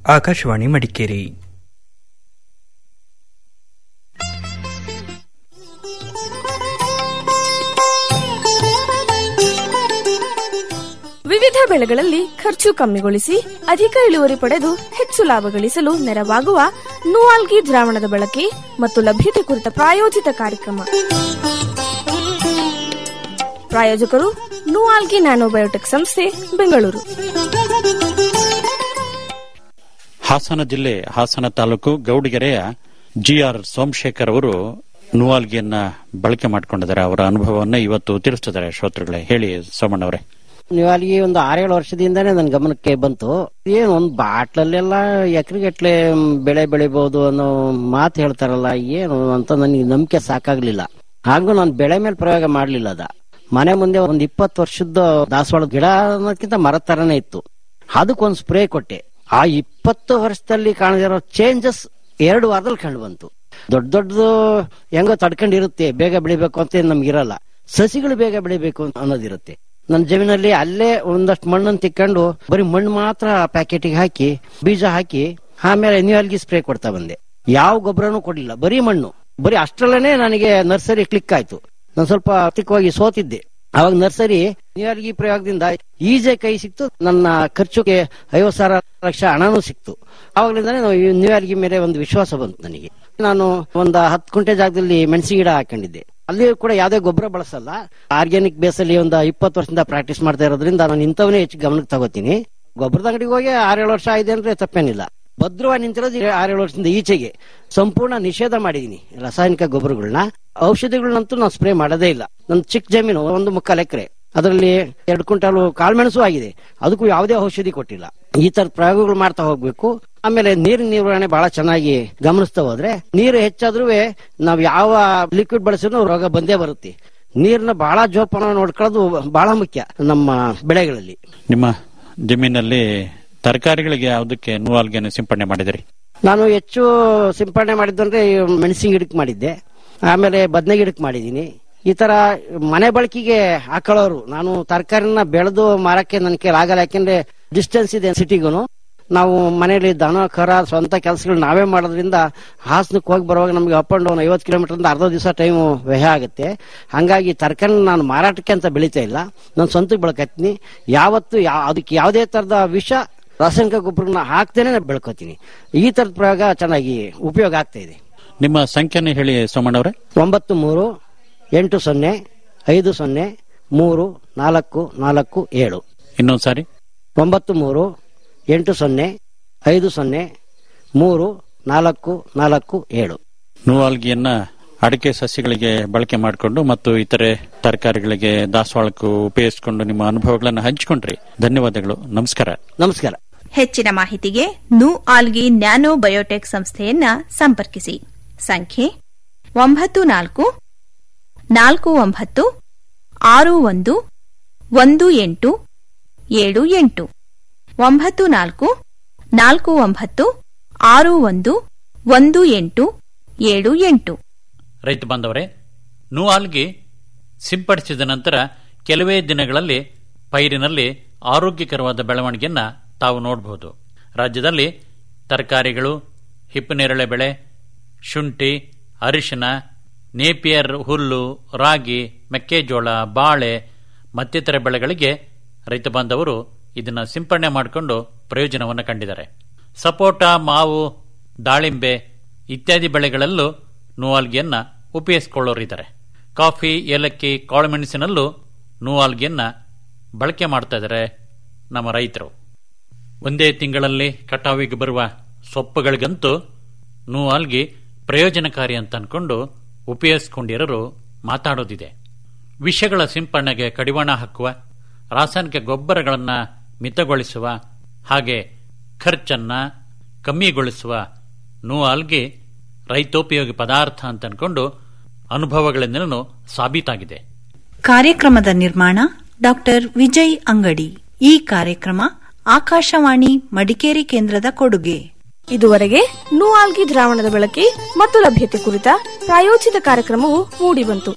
ಆಕಾಶವಾಣಿ ಮಡಿಕೇರಿ ವಿವಿಧ ಬೆಳೆಗಳಲ್ಲಿ ಖರ್ಚು ಕಮ್ಮಿಗೊಳಿಸಿ ಅಧಿಕ ಇಳುವರಿ ಪಡೆದು ಹೆಚ್ಚು ಲಾಭ ಗಳಿಸಲು ನೆರವಾಗುವ ನೂವಾಲ್ಗಿ ದ್ರಾವಣದ ಬಳಕೆ ಮತ್ತು ಲಭ್ಯತೆ ಕುರಿತ ಪ್ರಾಯೋಜಿತ ಕಾರ್ಯಕ್ರಮ ಪ್ರಾಯೋಜಕರು ನೂವಾಲ್ಗಿ ನ್ಯಾನೋಬಯೋಟೆಕ್ ಸಂಸ್ಥೆ ಬೆಂಗಳೂರು ಹಾಸನ ಜಿಲ್ಲೆ ಹಾಸನ ತಾಲೂಕು ಗೌಡಿಗೆರೆಯ ಜಿಆರ್ ಸೋಮಶೇಖರ್ ಅವರು ನುವಾಲ್ಗಿಯನ್ನ ಬಳಕೆ ಮಾಡಿಕೊಂಡಿದ್ದಾರೆ ಅವರ ಅನುಭವವನ್ನ ಇವತ್ತು ತಿಳಿಸ್ತಿದ್ದಾರೆ ಶ್ರೋತೃಗಳೇ ಹೇಳಿ ಸೋಮಣ್ಣವರೇ ನೀವು ಅಲ್ಲಿಗೆ ಒಂದು ಆರೇಳು ವರ್ಷದಿಂದಾನೇ ನನ್ನ ಗಮನಕ್ಕೆ ಬಂತು ಏನು ಒಂದು ಬಾಟ್ಲಲ್ಲೆಲ್ಲ ಎಕರೆಗಟ್ಲೆ ಬೆಳೆ ಬೆಳಿಬಹುದು ಅನ್ನೋ ಮಾತು ಹೇಳ್ತಾರಲ್ಲ ಏನು ಅಂತ ನನಗೆ ನಂಬಿಕೆ ಸಾಕಾಗ್ಲಿಲ್ಲ ಹಾಗೂ ನಾನು ಬೆಳೆ ಮೇಲೆ ಪ್ರಯೋಗ ಮಾಡ್ಲಿಲ್ಲ ಅದ ಮನೆ ಮುಂದೆ ಒಂದ್ ಇಪ್ಪತ್ತು ವರ್ಷದ ದಾಸವಾಳ ಗಿಡ ಅನ್ನೋದಕ್ಕಿಂತ ಮರ ತರನೇ ಇತ್ತು ಅದಕ್ಕೊಂದು ಸ್ಪ್ರೇ ಕೊಟ್ಟೆ ಆ ಇಪ್ಪತ್ತು ವರ್ಷದಲ್ಲಿ ಕಾಣದಿರೋ ಚೇಂಜಸ್ ಎರಡು ವಾರದಲ್ಲಿ ಕಂಡು ಬಂತು ದೊಡ್ಡ ದೊಡ್ಡದು ಹೆಂಗೋ ತಡ್ಕೊಂಡಿರುತ್ತೆ ಬೇಗ ಬೆಳಿಬೇಕು ಅಂತ ನಮ್ಗಿರಲ್ಲ ಸಸಿಗಳು ಬೇಗ ಬೆಳಿಬೇಕು ಅನ್ನೋದಿರುತ್ತೆ ನನ್ನ ಜಮೀನಲ್ಲಿ ಅಲ್ಲೇ ಒಂದಷ್ಟು ಮಣ್ಣನ್ನು ತಿಕ್ಕೊಂಡು ಬರೀ ಮಣ್ಣು ಮಾತ್ರ ಪ್ಯಾಕೆಟಿಗೆ ಹಾಕಿ ಬೀಜ ಹಾಕಿ ಆಮೇಲೆ ನ್ಯೂಯಲ್ಗಿ ಸ್ಪ್ರೇ ಕೊಡ್ತಾ ಬಂದೆ ಯಾವ ಗೊಬ್ಬರನೂ ಕೊಡ್ಲಿಲ್ಲ ಬರೀ ಮಣ್ಣು ಬರೀ ಅಷ್ಟರಲ್ಲೇ ನನಗೆ ನರ್ಸರಿ ಕ್ಲಿಕ್ ಆಯ್ತು ನಾನು ಸ್ವಲ್ಪ ಆರ್ಥಿಕವಾಗಿ ಸೋತಿದ್ದೆ ಅವಾಗ ನರ್ಸರಿ ನ್ಯೂಯಲ್ಗಿ ಪ್ರಯೋಗದಿಂದ ಈಜೆ ಕೈ ಸಿಕ್ತು ನನ್ನ ಖರ್ಚುಗೆ ಐವತ್ ಸಾವಿರ ಲಕ್ಷ ಹಣನೂ ಸಿಕ್ತು ಅವಾಗಲಿಂದಾನೇ ನ್ಯೂಯಲ್ಗಿ ಮೇಲೆ ಒಂದು ವಿಶ್ವಾಸ ಬಂತು ನನಗೆ ನಾನು ಒಂದು ಹತ್ತು ಕುಂಟೆ ಜಾಗದಲ್ಲಿ ಮೆಣಸಿ ಗಿಡ ಹಾಕೊಂಡಿದ್ದೆ ಅಲ್ಲಿ ಕೂಡ ಯಾವುದೇ ಗೊಬ್ಬರ ಬಳಸಲ್ಲ ಆರ್ಗ್ಯಾನಿಕ್ ಬೇಸಲ್ಲಿ ಒಂದು ಇಪ್ಪತ್ತು ವರ್ಷದಿಂದ ಪ್ರಾಕ್ಟೀಸ್ ಮಾಡ್ತಾ ಇರೋದ್ರಿಂದ ನಾನು ಇಂಥವನ್ನೇ ಹೆಚ್ಚು ಗಮನಕ್ಕೆ ತಗೋತೀನಿ ಗೊಬ್ಬರದ ಅಂಗಡಿಗೆ ಹೋಗಿ ಆರೇಳು ವರ್ಷ ಆಗಿದೆ ಅಂದ್ರೆ ತಪ್ಪೇನಿಲ್ಲ ಭದ್ರವಾಗಿ ನಿಂತಿರೋದು ಈ ಆರೇಳು ವರ್ಷದಿಂದ ಈಚೆಗೆ ಸಂಪೂರ್ಣ ನಿಷೇಧ ಮಾಡಿದೀನಿ ರಾಸಾಯನಿಕ ಗೊಬ್ಬರಗಳನ್ನ ಔಷಧಿಗಳನ್ನಂತೂ ನಾನು ಸ್ಪ್ರೇ ಮಾಡೋದೇ ಇಲ್ಲ ನನ್ನ ಚಿಕ್ಕ ಜಮೀನು ಒಂದು ಮುಕ್ಕಾಲು ಎಕರೆ ಅದರಲ್ಲಿ ಎರಡು ಕ್ವಿಂಟಾಲು ಕಾಳುಮೆಣಸು ಆಗಿದೆ ಅದಕ್ಕೂ ಯಾವುದೇ ಔಷಧಿ ಕೊಟ್ಟಿಲ್ಲ ಈ ತರ ಪ್ರಯೋಗಗಳು ಮಾಡ್ತಾ ಹೋಗ್ಬೇಕು ಆಮೇಲೆ ನೀರಿನ ನಿರ್ವಹಣೆ ಬಹಳ ಚೆನ್ನಾಗಿ ಗಮನಿಸ್ತಾ ಹೋದ್ರೆ ನೀರು ಹೆಚ್ಚಾದ್ರೂ ನಾವ್ ಯಾವ ಲಿಕ್ವಿಡ್ ಬಳಸಿದ್ರು ರೋಗ ಬಂದೇ ಬರುತ್ತೆ ನೀರನ್ನ ಬಹಳ ಜೋಪಾನ ನೋಡ್ಕೊಳ್ಳೋದು ಬಹಳ ಮುಖ್ಯ ನಮ್ಮ ಬೆಳೆಗಳಲ್ಲಿ ನಿಮ್ಮ ಜಮೀನಲ್ಲಿ ತರಕಾರಿಗಳಿಗೆ ಯಾವುದಕ್ಕೆ ನುವಾಲ್ಗಿಯನ್ನು ಸಿಂಪಡಣೆ ಮಾಡಿದಿರಿ ನಾನು ಹೆಚ್ಚು ಸಿಂಪಡಣೆ ಮಾಡಿದ್ದಂದ್ರೆ ಮೆಣಸಿನ ಗಿಡಕ್ಕೆ ಮಾಡಿದ್ದೆ ಆಮೇಲೆ ಬದನೆ ಗಿಡಕ್ಕೆ ಮಾಡಿದ್ದೀನಿ ಈ ತರ ಮನೆ ಬಳಕೆಗೆ ಹಾಕೊಳ್ಳೋರು ನಾನು ತರಕಾರಿನ ಬೆಳೆದು ಮಾರಕ್ಕೆ ನನ್ನ ಕೈಲಿ ಆಗಲ್ಲ ಯಾಕೆಂದ್ರೆ ಡಿಸ್ಟೆನ್ಸ್ ಇದೆ ಸಿಟಿಗೂ ನಾವು ಮನೆಯಲ್ಲಿ ದನ ಕರ ಸ್ವಂತ ಕೆಲಸಗಳು ನಾವೇ ಮಾಡೋದ್ರಿಂದ ಹಾಸನಕ್ಕೆ ಹೋಗಿ ಬರುವಾಗ ನಮಗೆ ಅಪ್ ಅಂಡ್ ಡೌನ್ ಐವತ್ತು ಕಿಲೋಮೀಟರ್ ಅರ್ಧ ದಿವಸ ಟೈಮ್ ವ್ಯಯ ಆಗುತ್ತೆ ಹಂಗಾಗಿ ತರಕಾರಿ ನಾನು ಮಾರಾಟಕ್ಕೆ ಅಂತ ಬೆಳಿತಾ ಇಲ್ಲ ನಾನು ಸ್ವಂತಕ್ಕೆ ಬೆಳ್ಕತ್ತೀನಿ ಯಾವತ್ತು ಯಾ- ಅದಕ್ಕೆ ಯಾವುದೇ ತರದ ವಿಷ ರಾಸಾಯನಿಕ ಗೊಬ್ಬರನ ಹಾಕ್ತೇನೆ ನಾನು ಬೆಳ್ಕೊತೀನಿ ಈ ತರದ ಪ್ರಯೋಗ ಚೆನ್ನಾಗಿ ಉಪಯೋಗ ಆಗ್ತಾ ಇದೆ ನಿಮ್ಮ ಸಂಖ್ಯೆನ ಹೇಳಿ ಸೋಮಣ್ಣವರೇ ಒಂಬತ್ತು ಮೂರು ಎಂಟು ಸೊನ್ನೆ ಐದು ಸೊನ್ನೆ ಮೂರು ನಾಲ್ಕು ನಾಲ್ಕು ಏಳು ಇನ್ನೊಂದು ಸಾರಿ ಒಂಬತ್ತು ಮೂರು ಎಂಟು ಸೊನ್ನೆ ಐದು ಸೊನ್ನೆ ಮೂರು ನಾಲ್ಕು ನಾಲ್ಕು ಏಳು ನುವಾಲ್ಗಿಯನ್ನ ಅಡಿಕೆ ಸಸ್ಯಗಳಿಗೆ ಬಳಕೆ ಮಾಡಿಕೊಂಡು ಮತ್ತು ಇತರೆ ತರಕಾರಿಗಳಿಗೆ ದಾಸವಾಳಕ್ಕೂ ಉಪಯೋಗಿಸಿಕೊಂಡು ನಿಮ್ಮ ಅನುಭವಗಳನ್ನು ಹಂಚಿಕೊಂಡ್ರಿ ಧನ್ಯವಾದಗಳು ನಮಸ್ಕಾರ ನಮಸ್ಕಾರ ಹೆಚ್ಚಿನ ಮಾಹಿತಿಗೆ ನು ಆಲ್ಗಿ ನ್ಯಾನೋ ಬಯೋಟೆಕ್ ಸಂಸ್ಥೆಯನ್ನ ಸಂಪರ್ಕಿಸಿ ಸಂಖ್ಯೆ ಒಂಬತ್ತು ನಾಲ್ಕು ನಾಲ್ಕು ಒಂಬತ್ತು ಆರು ಒಂದು ಒಂದು ಎಂಟು ಏಳು ಎಂಟು ಒಂಬತ್ತು ನಾಲ್ಕು ನಾಲ್ಕು ಒಂಬತ್ತು ಆರು ಒಂದು ಒಂದು ಎಂಟು ಏಳು ಎಂಟು ರೈತ ಬಾಂಧವರೇ ನುವಾಲ್ಗಿ ಸಿಂಪಡಿಸಿದ ನಂತರ ಕೆಲವೇ ದಿನಗಳಲ್ಲಿ ಪೈರಿನಲ್ಲಿ ಆರೋಗ್ಯಕರವಾದ ಬೆಳವಣಿಗೆಯನ್ನ ತಾವು ನೋಡಬಹುದು ರಾಜ್ಯದಲ್ಲಿ ತರಕಾರಿಗಳು ಹಿಪ್ಪನೇರಳೆ ಬೆಳೆ ಶುಂಠಿ ಅರಿಶಿನ ನೇಪಿಯರ್ ಹುಲ್ಲು ರಾಗಿ ಮೆಕ್ಕೆಜೋಳ ಬಾಳೆ ಮತ್ತಿತರ ಬೆಳೆಗಳಿಗೆ ರೈತ ಬಾಂಧವರು ಇದನ್ನ ಸಿಂಪಡಣೆ ಮಾಡಿಕೊಂಡು ಪ್ರಯೋಜನವನ್ನು ಕಂಡಿದ್ದಾರೆ ಸಪೋಟ ಮಾವು ದಾಳಿಂಬೆ ಇತ್ಯಾದಿ ಬೆಳೆಗಳಲ್ಲೂ ನೂವಾಲ್ಗಿಯನ್ನ ಉಪಯೋಗಿಸಿಕೊಳ್ಳೋರಿದ್ದಾರೆ ಕಾಫಿ ಏಲಕ್ಕಿ ಕಾಳುಮೆಣಸಿನಲ್ಲೂ ನೂವಾಲ್ಗಿಯನ್ನ ಬಳಕೆ ಮಾಡ್ತಾ ಇದ್ದಾರೆ ನಮ್ಮ ರೈತರು ಒಂದೇ ತಿಂಗಳಲ್ಲಿ ಕಟಾವಿಗೆ ಬರುವ ಸೊಪ್ಪುಗಳಿಗಂತೂ ನೂವಾಲ್ಗಿ ಪ್ರಯೋಜನಕಾರಿ ಅಂತ ಅನ್ಕೊಂಡು ಉಪಯೋಗಿಸ್ಕೊಂಡಿರೋರು ಮಾತಾಡೋದಿದೆ ವಿಷಗಳ ಸಿಂಪಡಣೆಗೆ ಕಡಿವಾಣ ಹಾಕುವ ರಾಸಾಯನಿಕ ಗೊಬ್ಬರಗಳನ್ನು ಮಿತಗೊಳಿಸುವ ಹಾಗೆ ಖರ್ಚನ್ನ ಕಮ್ಮಿಗೊಳಿಸುವ ನೂವಾಲ್ಗಿ ರೈತೋಪಯೋಗಿ ಪದಾರ್ಥ ಅಂತ ಅನ್ಕೊಂಡು ಅನುಭವಗಳಿಂದಲೂ ಸಾಬೀತಾಗಿದೆ ಕಾರ್ಯಕ್ರಮದ ನಿರ್ಮಾಣ ಡಾಕ್ಟರ್ ವಿಜಯ್ ಅಂಗಡಿ ಈ ಕಾರ್ಯಕ್ರಮ ಆಕಾಶವಾಣಿ ಮಡಿಕೇರಿ ಕೇಂದ್ರದ ಕೊಡುಗೆ ಇದುವರೆಗೆ ನೂಆಲ್ಗಿ ದ್ರಾವಣದ ಬಳಕೆ ಮತ್ತು ಲಭ್ಯತೆ ಕುರಿತ ಪ್ರಾಯೋಜಿತ ಕಾರ್ಯಕ್ರಮವು ಮೂಡಿಬಂತು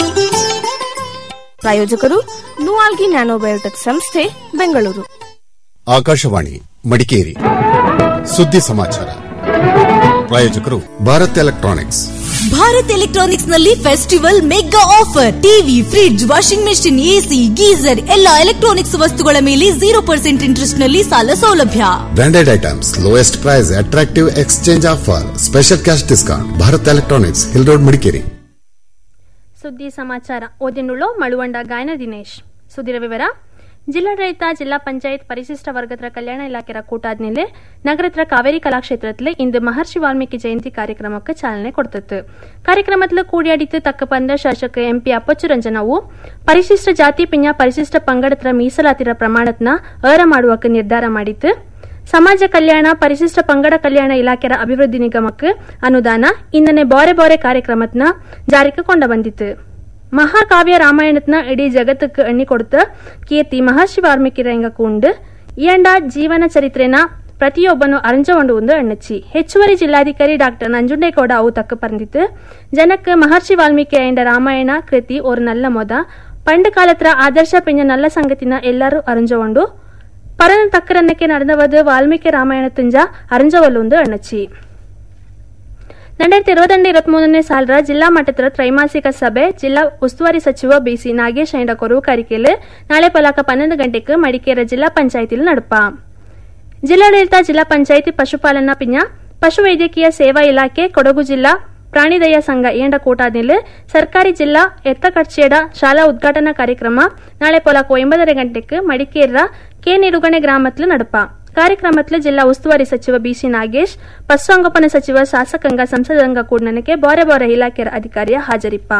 ಪ್ರಾಯೋಜಕರು ನೂಆಲ್ಗಿ ನ್ಯಾನೋಬಯೋಟೆಕ್ ಸಂಸ್ಥೆ ಬೆಂಗಳೂರು ಆಕಾಶವಾಣಿ ಮಡಿಕೇರಿ ಸುದ್ದಿ ಸಮಾಚಾರ ಪ್ರಾಯೋಜಕರು ಭಾರತ್ ಎಲೆಕ್ಟ್ರಾನಿಕ್ಸ್ ಭಾರತ್ ಎಲೆಕ್ಟ್ರಾನಿಕ್ಸ್ ನಲ್ಲಿ festival mega offer TV fridge washing machine AC geyser ಎಲ್ಲಾ ಎಲೆಕ್ಟ್ರಾನಿಕ್ಸ್ ವಸ್ತುಗಳ ಮೇಲೆ ಜೀರೋ ಪರ್ಸೆಂಟ್ ಇಂಟ್ರೆಸ್ಟ್ ನಲ್ಲಿ ಸಾಲ ಸೌಲಭ್ಯ branded items lowest price attractive exchange offer special cash discount Bharat Electronics Hill Road Madikeri ಸುದ್ದಿ ಸಮಾಚಾರ ಓದಿನುಳ್ಳು ಮಳುವಂಡ ಗಾಯನ ದಿನೇಶ್ ಸುದ್ದಿರ ವಿವರ ಜಿಲ್ಲಾಡಳಿತ ಜಿಲ್ಲಾ ಪಂಚಾಯತ್ ಪರಿಶಿಷ್ಟ ವರ್ಗದ ಕಲ್ಯಾಣ ಇಲಾಖೆಯ ಕೂಟಾದ್ಮೇಲೆ ನಗರತ್ರ ಕಾವೇರಿ ಕಲಾಕ್ಷೇತ್ರത്തിൽ ಇಂದು ಮಹರ್ಷಿ ವಾಲ್ಮೀಕಿ ಜಯಂತಿ ಕಾರ್ಯಕ್ರಮಕ್ಕೆ ಚಾಲನೆ ಕೊಡ್ತತ್ತು ಕಾರ್ಯಕ್ರಮത്തിൽ കൂടിയാടിത്ത് തക്കപ്പന്റെ ಶಾಸಕ ಎಂಪಿ ಅಪ್ಪಚ್ಚು ರಂಜನವು ಪರಿಶಿಷ್ಟ ಜಾತಿ ಪಿಂಜ ಪರಿಶಿಷ್ಟ ಪಂಗಡತ್ರ ಮೀಸಲಾತಿರ ಪ್ರಮಾಣತ್ನ ಏರ ಮಾಡುವಕ್ಕೆ ನಿರ್ಧಾರ ಮಾಡಿತ್ತು ಸಮಾಜ ಕಲ್ಯಾಣ ಪರಿಶಿಷ್ಟ ಪಂಗಡ ಕಲ್ಯಾಣ ಇಲಾಖೆಯ ಅಭಿವೃದ್ಧಿ ನಿಗಮಕ್ಕೆ ಅನುದಾನ ಇಂದನೆ ಬಾರೆ ಬಾರೆ ಕಾರ್ಯಕ್ರಮತ್ನ ಜಾರಿಗೆ ಕೊಂಡ ಬಂದಿತ್ತು ಮಹಾಕಾವ್ಯ ರಾಮಾಯಣತ್ನ ಇಡೀ ಜಗತ್ತಕ್ಕೆ ಎಣ್ಣಿ ಕೊಡ್ತ ಕೀರ್ತಿ ಮಹರ್ಷಿ ವಾಲ್ಮೀಕಿ ರಂಗಕ್ಕೆ ಉಂಡು ಇಯಂಡ ಜೀವನ ಚರಿತ್ರೆನ ಪ್ರತಿಯೊಬ್ಬನು ಅರಂಜಗೊಂಡು ಒಂದು ಎಣ್ಣಚ್ಚಿ ಹೆಚ್ಚುವರಿ ಜಿಲ್ಲಾಧಿಕಾರಿ ಡಾಕ್ಟರ್ ನಂಜುಂಡೇಗೌಡ ಅವು ತಕ್ಕ ಪರಂದಿತ್ತು ಜನಕ್ಕೆ ಮಹರ್ಷಿ ವಾಲ್ಮೀಕಿ ಎಂಡ ರಾಮಾಯಣ ಕೃತಿ ஒரு நல்ல ಮೊದ ಪಂಡ ಕಾಲತ್ರ ಆದರ್ಶ ಪಿಂಜ ನಲ್ಲ ಸಂಗತಿನ ಎಲ್ಲರೂ ಅರಂಜಗೊಂಡು ಪರನ ತಕ್ಕರನ್ನಕ್ಕೆ ನಡೆದವದು ವಾಲ್ಮೀಕಿ ರಾಮಾಯಣ ತುಂಜ ಅರಂಜವಲ್ಲೊಂದು ಎಣ್ಣಚ್ಚಿ രണ്ടായിരത്തി ഇരുപത്തിരണ്ട് ഇരുപത്തിമൂന്നിനെ സാലറ ജില്ലാ മട്ടത്തിൽ ತ್ರೈಮಾಸಿಕ ಸಭೆ ಜಿಲ್ಲಾ ಉಸ್ತುವಾರಿ ಸಚಿವ ಬಿಸಿ ನಾಗೇಶ್ ಐಂಡ ಕೊರವು ಕರಿಕೆಯಲ್ಲಿ ನಾಳೆ ಪಲಾಕ ಪನ್ನೊಂದು ಗಂಟೆಗೆ ಮಡಿಕೇರಿ ಜಿಲ್ಲಾ ಪಂಚಾಯತಿಲ್ ನಡಪ ಜಿಲ್ಲಾಡಳಿತ ಜಿಲ್ಲಾ ಪಂಚಾಯತಿ ಪಶುಪಾಲನಾ ಪಿಂಜ ಪಶುವೈದ್ಯಕೀಯ ಸೇವಾ ಇಲಾಖೆ ಕೊಡಗು ಜಿಲ್ಲಾ ಪ್ರಾಣಿದಯ ಸಂಘ ಏಂಡ ಕೂಟಾದಿಲ್ ಸರ್ಕಾರಿ ಜಿಲ್ಲಾ ಎತ್ತ ಕಡ್ಚೇಡ ಶಾಲಾ ಉದ್ಘಾಟನಾ ಕಾರ್ಯಕ್ರಮ ನಾಳೆ ಪೊಲಾಕ ಒಂಬದರ ಗಂಟೆಗೆ ಮಡಿಕೇರಿಯ ಕೆ ನಿಡುಗಣೆ ಗ್ರಾಮத்தில் ನಡಪ ಕಾರ್ಯಕ್ರಮத்தில் ಜಿಲ್ಲಾ ಉಸ್ತುವಾರಿ ಸಚಿವ ಬಿಸಿ ನಾಗೇಶ್ ಪಶುಸಂಗೋಪನಾ ಸಚಿವ ಶಾಸಕಾಂಗ ಸಂಸದಂಗ ಕೂಡನಕ್ಕೆ ಬಾರೆ ಬಾರೆ ಇಲಾಖೆಯ ಅಧಿಕಾರಿಯ ಹಾಜರಿಪ್ಪ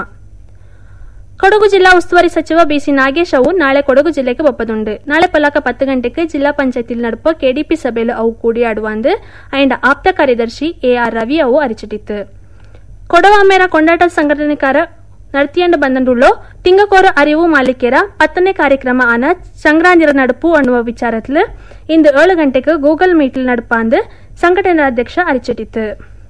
ಕೊಡಗು ಜಿಲ್ಲಾ ಉಸ್ತುವಾರಿ ಸಚಿವ ಬಿಸಿ ನಾಗೇಶ್ ಅವು ನಾಳೆ ಕೊಡಗು ಜಿಲ್ಲೆಗೆ ಒಪ್ಪದುಂಡು ನಾಳೆ ಪಲಾಕ ಪತ್ತು ಗಂಟೆಗೆ ಜಿಲ್ಲಾ ಪಂಚಾಯತಿಲ್ ನಡುಪ ಕೆಡಿಪಿ ಸಭೆಯಲ್ಲಿ ಅವು ಕೂಡಿಯಾಡುವಂದು ಅಂಡ್ ಆಪ್ತ ಕಾರ್ಯದರ್ಶಿ ಎಆರ್ ರವಿ ಅವು ಅರಿಚಿಟ್ಟಿತ್ತು ಕೊಡವಾಮೇರ ಕೊಂಡಾಟ ಸಂಘಟನೆಕಾರ ನಡ್ತಿಯಂಡು ಬಂದಂಡುಳ್ಳೋ ತಿಂಗಕೋರ ಅರಿವು ಮಾಲಿಕೆರ ಪತ್ತನೇ ಕಾರ್ಯಕ್ರಮ ಆನ ಸಂಗ್ರಾಂದಿರ ನಡುಪು ಅನ್ನುವ ವಿಚಾರத்தில் ಇಂದು ಏಳು ಗಂಟೆಗೆ ಗೂಗಲ್ ಮೀಟಿಲ್ ನಡುಪಾಂದು ಸಂಘಟನೆ ಅಧ್ಯಕ್ಷ ಅರಿಚಿಟ್ಟಿತ್ತು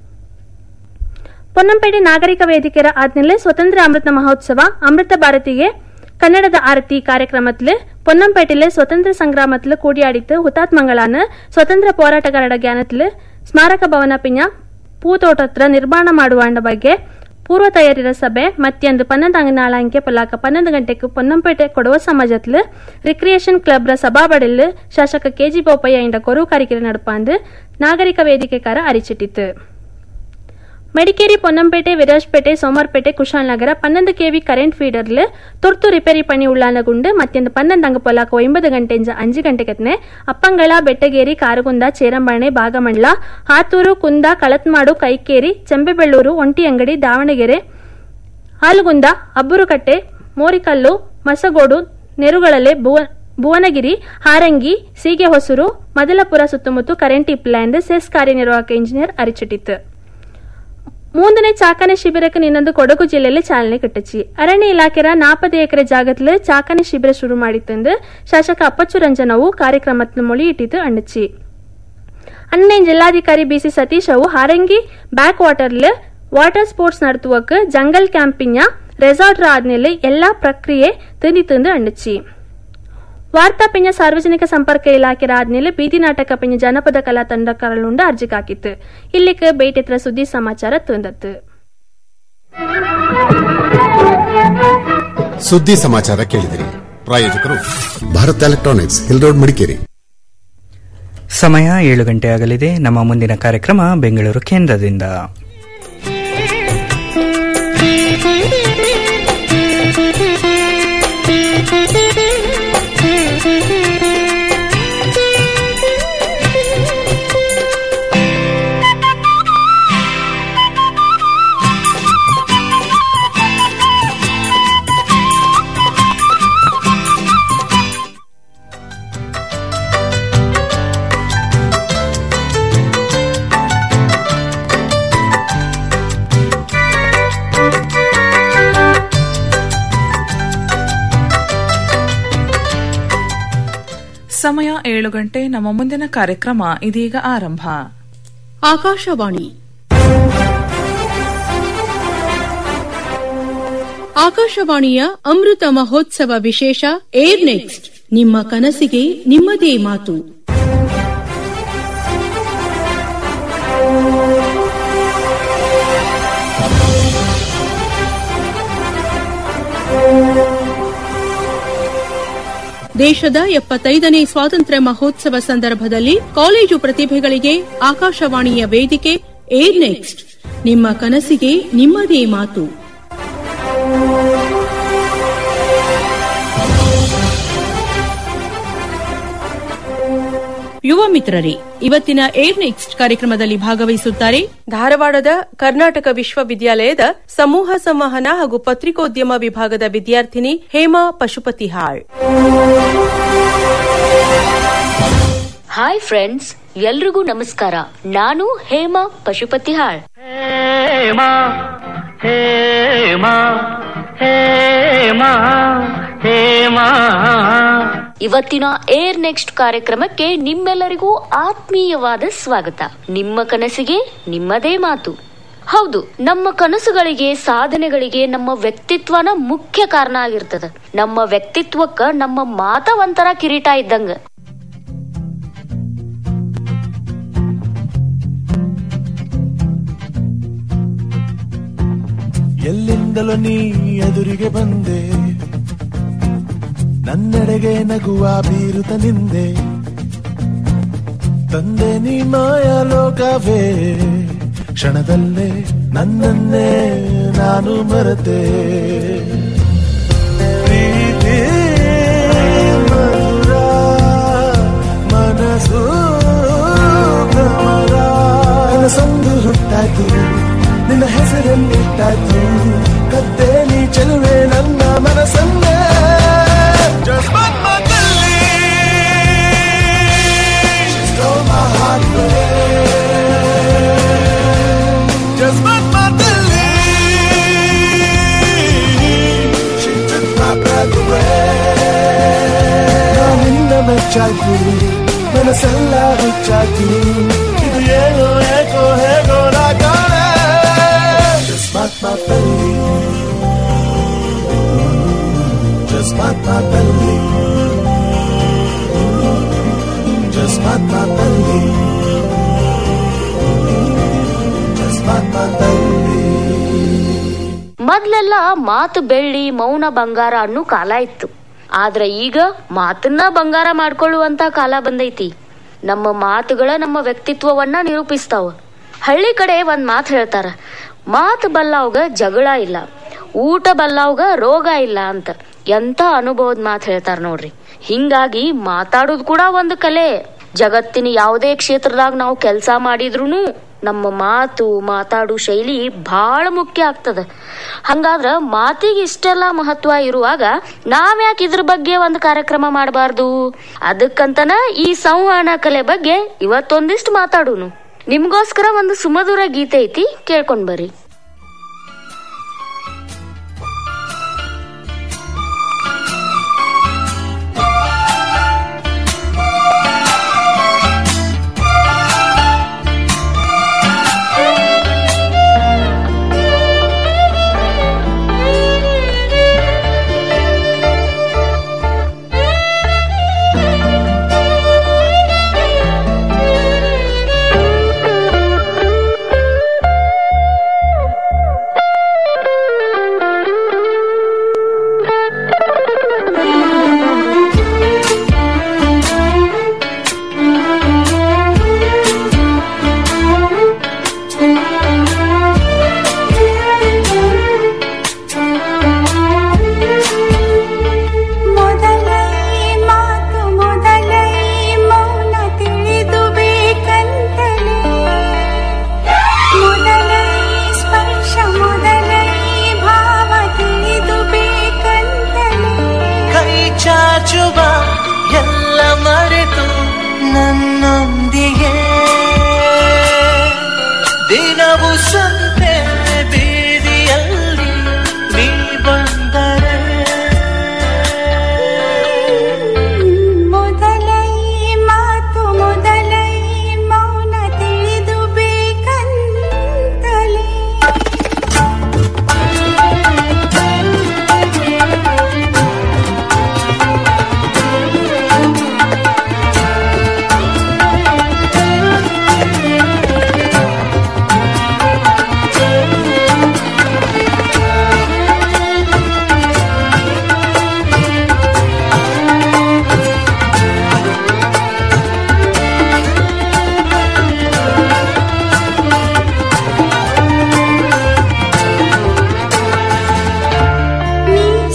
ಪೊನ್ನಂಪೇಟೆ ನಾಗರಿಕ ವೇದಿಕೆಯ ಆದ್ಮೇಲೆ ಸ್ವತಂತ್ರ ಅಮೃತ ಮಹೋತ್ಸವ ಅಮೃತ ಭಾರತಿಗೆ ಕನ್ನಡದ ಆರತಿ ಕಾರ್ಯಕ್ರಮത്തിൽ പൊന്നംപേട്ടിലെ സ്വതന്ത്ര സംഗ്രാമത്തിൽ കൂടിയാടിത്ത് ಹುತಾತ್ಮಗಳಾನ ಸ್ವತಂತ್ರ ಹೋರಾಟಗಾರರ ಜ್ಞಾನത്തിൽ ಸ್ಮಾರಕ ಭವನ ಪಿಂಜ പൂത്തോട്ടത്ര ನಿರ್ಮಾಣ ಮಾಡುವ ಬಗ್ಗೆ ಪೂರ್ವ ತಯಾರಿರ ಸಭೆ ಮತ್ತೊಂದು ಪನ್ನೊಂದು ನಾಳಂಕೆ ಪಲಾಕ ಪನ್ನೊಂದು ಗಂಟೆಗೆ ಪೊನ್ನಂಪೇಟೆ ಕೊಡವ ಸಮಾಜத்தில் ರಿಕ್ರಿಯೇಷನ್ ಕ್ಲಬ್ರ ಸಭಾಬಡಿಲ್ ಶಾಸಕ ಕೆಜಿ ಬೋಪಯ್ಯ ಇಂಡ ಕೊರು ಕಾರಿಕೆರೆ ನಡುಪಾಂದು ನಾಗರಿಕ ವೇದಿಕೆಕಾರ ಅರಿಚಿಟ್ಟಿತ್ತು ಮಡಿಕೇರಿ ಪೊನ್ನಂಪೇಟೆ ವಿರಾಜ್ಪೇಟೆ ಸೋಮವಾರಪೇಟೆ ಕುಶಾಲನಗರ ಪನ್ನೊಂದು ಕೆವಿ ಕರೆಂಟ್ ಫೀಡರ್ಲ್ ತುರ್ತು ರಿಪೇರಿ ಪಣಿ ಉಳ್ಳಾನಗುಂಡು ಮತ್ತೊಂದು ಪನ್ನೊಂದು ಅಂಗ ಪೊಲಾಕ ಒಂಬತ್ತು ಗಂಟೆಂಜ ಅಂಜು ಗಂಟೆಗತ್ನೆ ಅಪ್ಪಂಗಳ ಬೆಟ್ಟಗೇರಿ ಕಾರಗುಂದ ಚೇರಂಬಾಣೆ ಭಾಗಮಂಡ್ಲ ಹಾತೂರು ಕುಂದ ಕಳತ್ಮಾಡು ಕೈಕೇರಿ ಚೆಂಬೆಬೆಳ್ಳೂರು ಒಂಟಿಯಂಗಡಿ ದಾವಣಗೆರೆ ಹಾಲುಗುಂದ ಅಬ್ಬುರುಕಟ್ಟೆ ಮೋರಿಕಲ್ಲು ಮಸಗೋಡು ನೆರುಗಳಲೆ ಭುವ ಭುವನಗಿರಿ ಹಾರಂಗಿ ಸೀಗೆ ಹೊಸೂರು ಮದಲಪುರ ಸುತ್ತಮುತ್ತ ಕರೆಂಟ್ ಇಪ್ಲಾಂಡ್ ಸೆಸ್ ಕಾರ್ಯನಿರ್ವಾಹಕ ಇಂಜಿನಿಯರ್ ಅರಿಚಿಟ್ಟಿತ್ತು ಮೂಂದನೇ ಚಾಕನೆ ಶಿಬಿರಕ್ಕೆ ನಿನ್ನೊಂದು ಕೊಡಗು ಜಿಲ್ಲೆಯಲ್ಲಿ ಚಾಲನೆ ಕಟ್ಟಚಿ ಅರಣ್ಯ ಇಲಾಖೆಯ ನಾಪದು ಎಕರೆ ಜಾಗத்தில் ಚಾಕನೆ ಶಿಬಿರ ಶುರು ಮಾಡಿತ್ತಂದು ಶಾಸಕ ಅಪ್ಪಚ್ಚು ರಂಜನವು ಕಾರ್ಯಕ್ರಮத்தில் மொழியிட்டித்து அண்ணுச்சு அன்னை ಜಿಲ್ಲಾಧಿಕಾರಿ ಬಿಸಿ ಸತೀಶ್ ಅವು ಹಾರಂಗಿ ಬ್ಯಾಕ್ ವಾಟರ್ಲ್ ವಾಟರ್ ಸ್ಪೋರ್ಟ್ಸ್ நடத்துவக்கு ஜங்கல் கேம்பிங்க ರೆಸಾರ್ಟ್ ಆದ್ಮೇಲೆ ಎಲ್ಲಾ ಪ್ರಕ್ರಿಯೆ ತಿಂದಿ ತಿಂದು ಅಣ್ಣಚ್ಚಿ ವಾರ್ತಾ ಪಿಂಜ ಸಾರ್ವಜನಿಕ ಸಂಪರ್ಕ ಇಲಾಖೆ ಆದ್ಮೇಲೆ ಬೀದಿ ನಾಟಕ ಪಿಂಜ ಜನಪದ ಕಲಾ ತಂಡಕರಳುಂಡ ಅರ್ಜಿ ಹಾಕಿತ್ತು ಇಲ್ಲಿಗೆ ಬೇಟಿತ್ರ ಸುದ್ದಿ ಸಮಾಚಾರ ತಂದತ್ತು ಸುದ್ದಿ ಸಮಾಚಾರ ಕೇಳಿದಿರಿ ಪ್ರಾಯೋಜಕರು Bharat Electronics Hill Road Madikeri ಸಮಯ ಏಳು ಗಂಟೆ ಆಗಲಿದೆ ನಮ್ಮ ಮುಂದಿನ ಕಾರ್ಯಕ್ರಮ ಬೆಂಗಳೂರು ಕೇಂದ್ರದಿಂದ ಸಮಯ ಏಳು ಗಂಟೆ ನಮ್ಮ ಮುಂದಿನ ಕಾರ್ಯಕ್ರಮ ಇದೀಗ ಆರಂಭ ಆಕಾಶವಾಣಿ ಆಕಾಶವಾಣಿಯ ಅಮೃತ ಮಹೋತ್ಸವ ವಿಶೇಷ ಏರ್ ನೆಕ್ಸ್ಟ್ ನಿಮ್ಮ ಕನಸಿಗೆ ನಿಮ್ಮದೇ ಮಾತು ದೇಶದ ಎಪ್ಪತ್ತೈದನೇ ಸ್ವಾತಂತ್ರ್ಯ ಮಹೋತ್ಸವ ಸಂದರ್ಭದಲ್ಲಿ ಕಾಲೇಜು ಪ್ರತಿಭೆಗಳಿಗೆ ಆಕಾಶವಾಣಿಯ ವೇದಿಕೆ ಏರ್ ನೆಕ್ಸ್ಟ್ ನಿಮ್ಮ ಕನಸಿಗೆ ನಿಮ್ಮದೇ ಮಾತು ಯುವ ಮಿತ್ರರೇ ಇವತ್ತಿನ ಏರ್ ನೆಕ್ಸ್ಟ್ ಕಾರ್ಯಕ್ರಮದಲ್ಲಿ ಭಾಗವಹಿಸುತ್ತಾರೆ ಧಾರವಾಡದ ಕರ್ನಾಟಕ ವಿಶ್ವವಿದ್ಯಾಲಯದ ಸಮೂಹ ಸಂವಹನ ಹಾಗೂ ಪತ್ರಿಕೋದ್ಯಮ ವಿಭಾಗದ ವಿದ್ಯಾರ್ಥಿನಿ ಹೇಮಾ ಪಶುಪತಿಹಾಳ್ ಹಾಯ್ ಫ್ರೆಂಡ್ಸ್ ಎಲ್ರಿಗೂ ನಮಸ್ಕಾರ ನಾನು ಹೇಮಾ ಪಶುಪತಿಹಾಳ್ ಹೇಮಾ ಹೇಮಾ ಹೇಮಾ ಹೇಮಾ ಇವತ್ತಿನ ಏರ್ ನೆಕ್ಸ್ಟ್ ಕಾರ್ಯಕ್ರಮಕ್ಕೆ ನಿಮ್ಮೆಲ್ಲರಿಗೂ ಆತ್ಮೀಯವಾದ ಸ್ವಾಗತ ನಿಮ್ಮ ಕನಸಿಗೆ ನಿಮ್ಮದೇ ಮಾತು ಹೌದು ನಮ್ಮ ಕನಸುಗಳಿಗೆ ಸಾಧನೆಗಳಿಗೆ ನಮ್ಮ ವ್ಯಕ್ತಿತ್ವನ ಮುಖ್ಯ ಕಾರಣ ಆಗಿರ್ತದ ನಮ್ಮ ವ್ಯಕ್ತಿತ್ವಕ್ಕ ನಮ್ಮ ಮಾತ ಒಂಥರ ಕಿರೀಟ ಇದ್ದಂಗ ಎಲ್ಲಿಂದಲೋ ನೀ ಎದುರಿಗೆ ಬಂದೆ ನನ್ನೆಡೆಗೆ ನಗುವ ಬೀರುತ್ತ ನಿಂದೆ ತಂದೆ ನೀ ಮಾಯ ಲೋಕವೇ ಕ್ಷಣದಲ್ಲೇ ನನ್ನನ್ನೇ ನಾನು ಮರೆತೆ ಪ್ರೀತಿ ಮಧುರ ಮನಸ್ಸು ಭ್ರಮರ ಕನಸೊಂದು ಹುಟ್ಟಾಯ್ತು ನಿನ್ನ ಹೆಸರನ್ನಿಟ್ಟಾಯ್ತು ಕದ್ದೆ ನೀ ಚೆಲುವೆ ನನ್ನ ಮನಸ್ಸನ್ನೇ Just but my Delhi She stole my heart away Just but my Delhi She took my breath away ನಿನ್ನ ಮೆಚ್ಚಾಯ್ತು ಮನಸ್ಸೆಲ್ಲ ಹುಚ್ಚಾಯ್ತು ಇದು ಏನೋ ಏಕೋ ಹೇಗೋ ನಾ ಕಾಣೆ Just but my belly Just but my belly Just but my belly Just but my belly ಮೊದ್ಲೆಲ್ಲ ಮಾತು ಬೆಳ್ಳಿ ಮೌನ ಬಂಗಾರ ಅನ್ನೋ ಕಾಲ ಇತ್ತು ಆದ್ರೆ ಈಗ ಮಾತನ್ನ ಬಂಗಾರ ಮಾಡ್ಕೊಳ್ಳುವಂತ ಕಾಲ ಬಂದೈತಿ ನಮ್ಮ ಮಾತುಗಳ ನಮ್ಮ ವ್ಯಕ್ತಿತ್ವವನ್ನ ನಿರೂಪಿಸ್ತಾವ ಹಳ್ಳಿ ಕಡೆ ಒಂದ್ ಮಾತು ಹೇಳ್ತಾರ ಮಾತು ಬಲ್ಲವ್ಗ ಜಗಳ ಇಲ್ಲ ಊಟ ಬಲ್ಲವ್ಗ ರೋಗ ಇಲ್ಲ ಅಂತ ಎಂತ ಅನುಭವದ ಮಾತು ಹೇಳ್ತಾರ ನೋಡ್ರಿ ಹಿಂಗಾಗಿ ಮಾತಾಡೋದು ಕೂಡ ಒಂದು ಕಲೆ ಜಗತ್ತಿನ ಯಾವುದೇ ಕ್ಷೇತ್ರದಾಗ ನಾವು ಕೆಲಸ ಮಾಡಿದ್ರೂನು ನಮ್ಮ ಮಾತು ಮಾತಾಡು ಶೈಲಿ ಬಹಳ ಮುಖ್ಯ ಆಗ್ತದ ಹಂಗಾದ್ರ ಮಾತಿಗೆ ಇಷ್ಟೆಲ್ಲ ಮಹತ್ವ ಇರುವಾಗ ನಾವ್ಯಾಕೆ ಇದ್ರ ಬಗ್ಗೆ ಒಂದು ಕಾರ್ಯಕ್ರಮ ಮಾಡಬಾರ್ದು ಅದಕ್ಕಂತನ ಈ ಸಂವಹನ ಕಲೆ ಬಗ್ಗೆ ಇವತ್ತೊಂದಿಷ್ಟು ಮಾತಾಡೋನು ನಿಮ್ಗೋಸ್ಕರ ಒಂದು ಸುಮಧುರ ಗೀತೆ ಐತಿ ಕೇಳ್ಕೊಂಡ್ ಬರ್ರಿ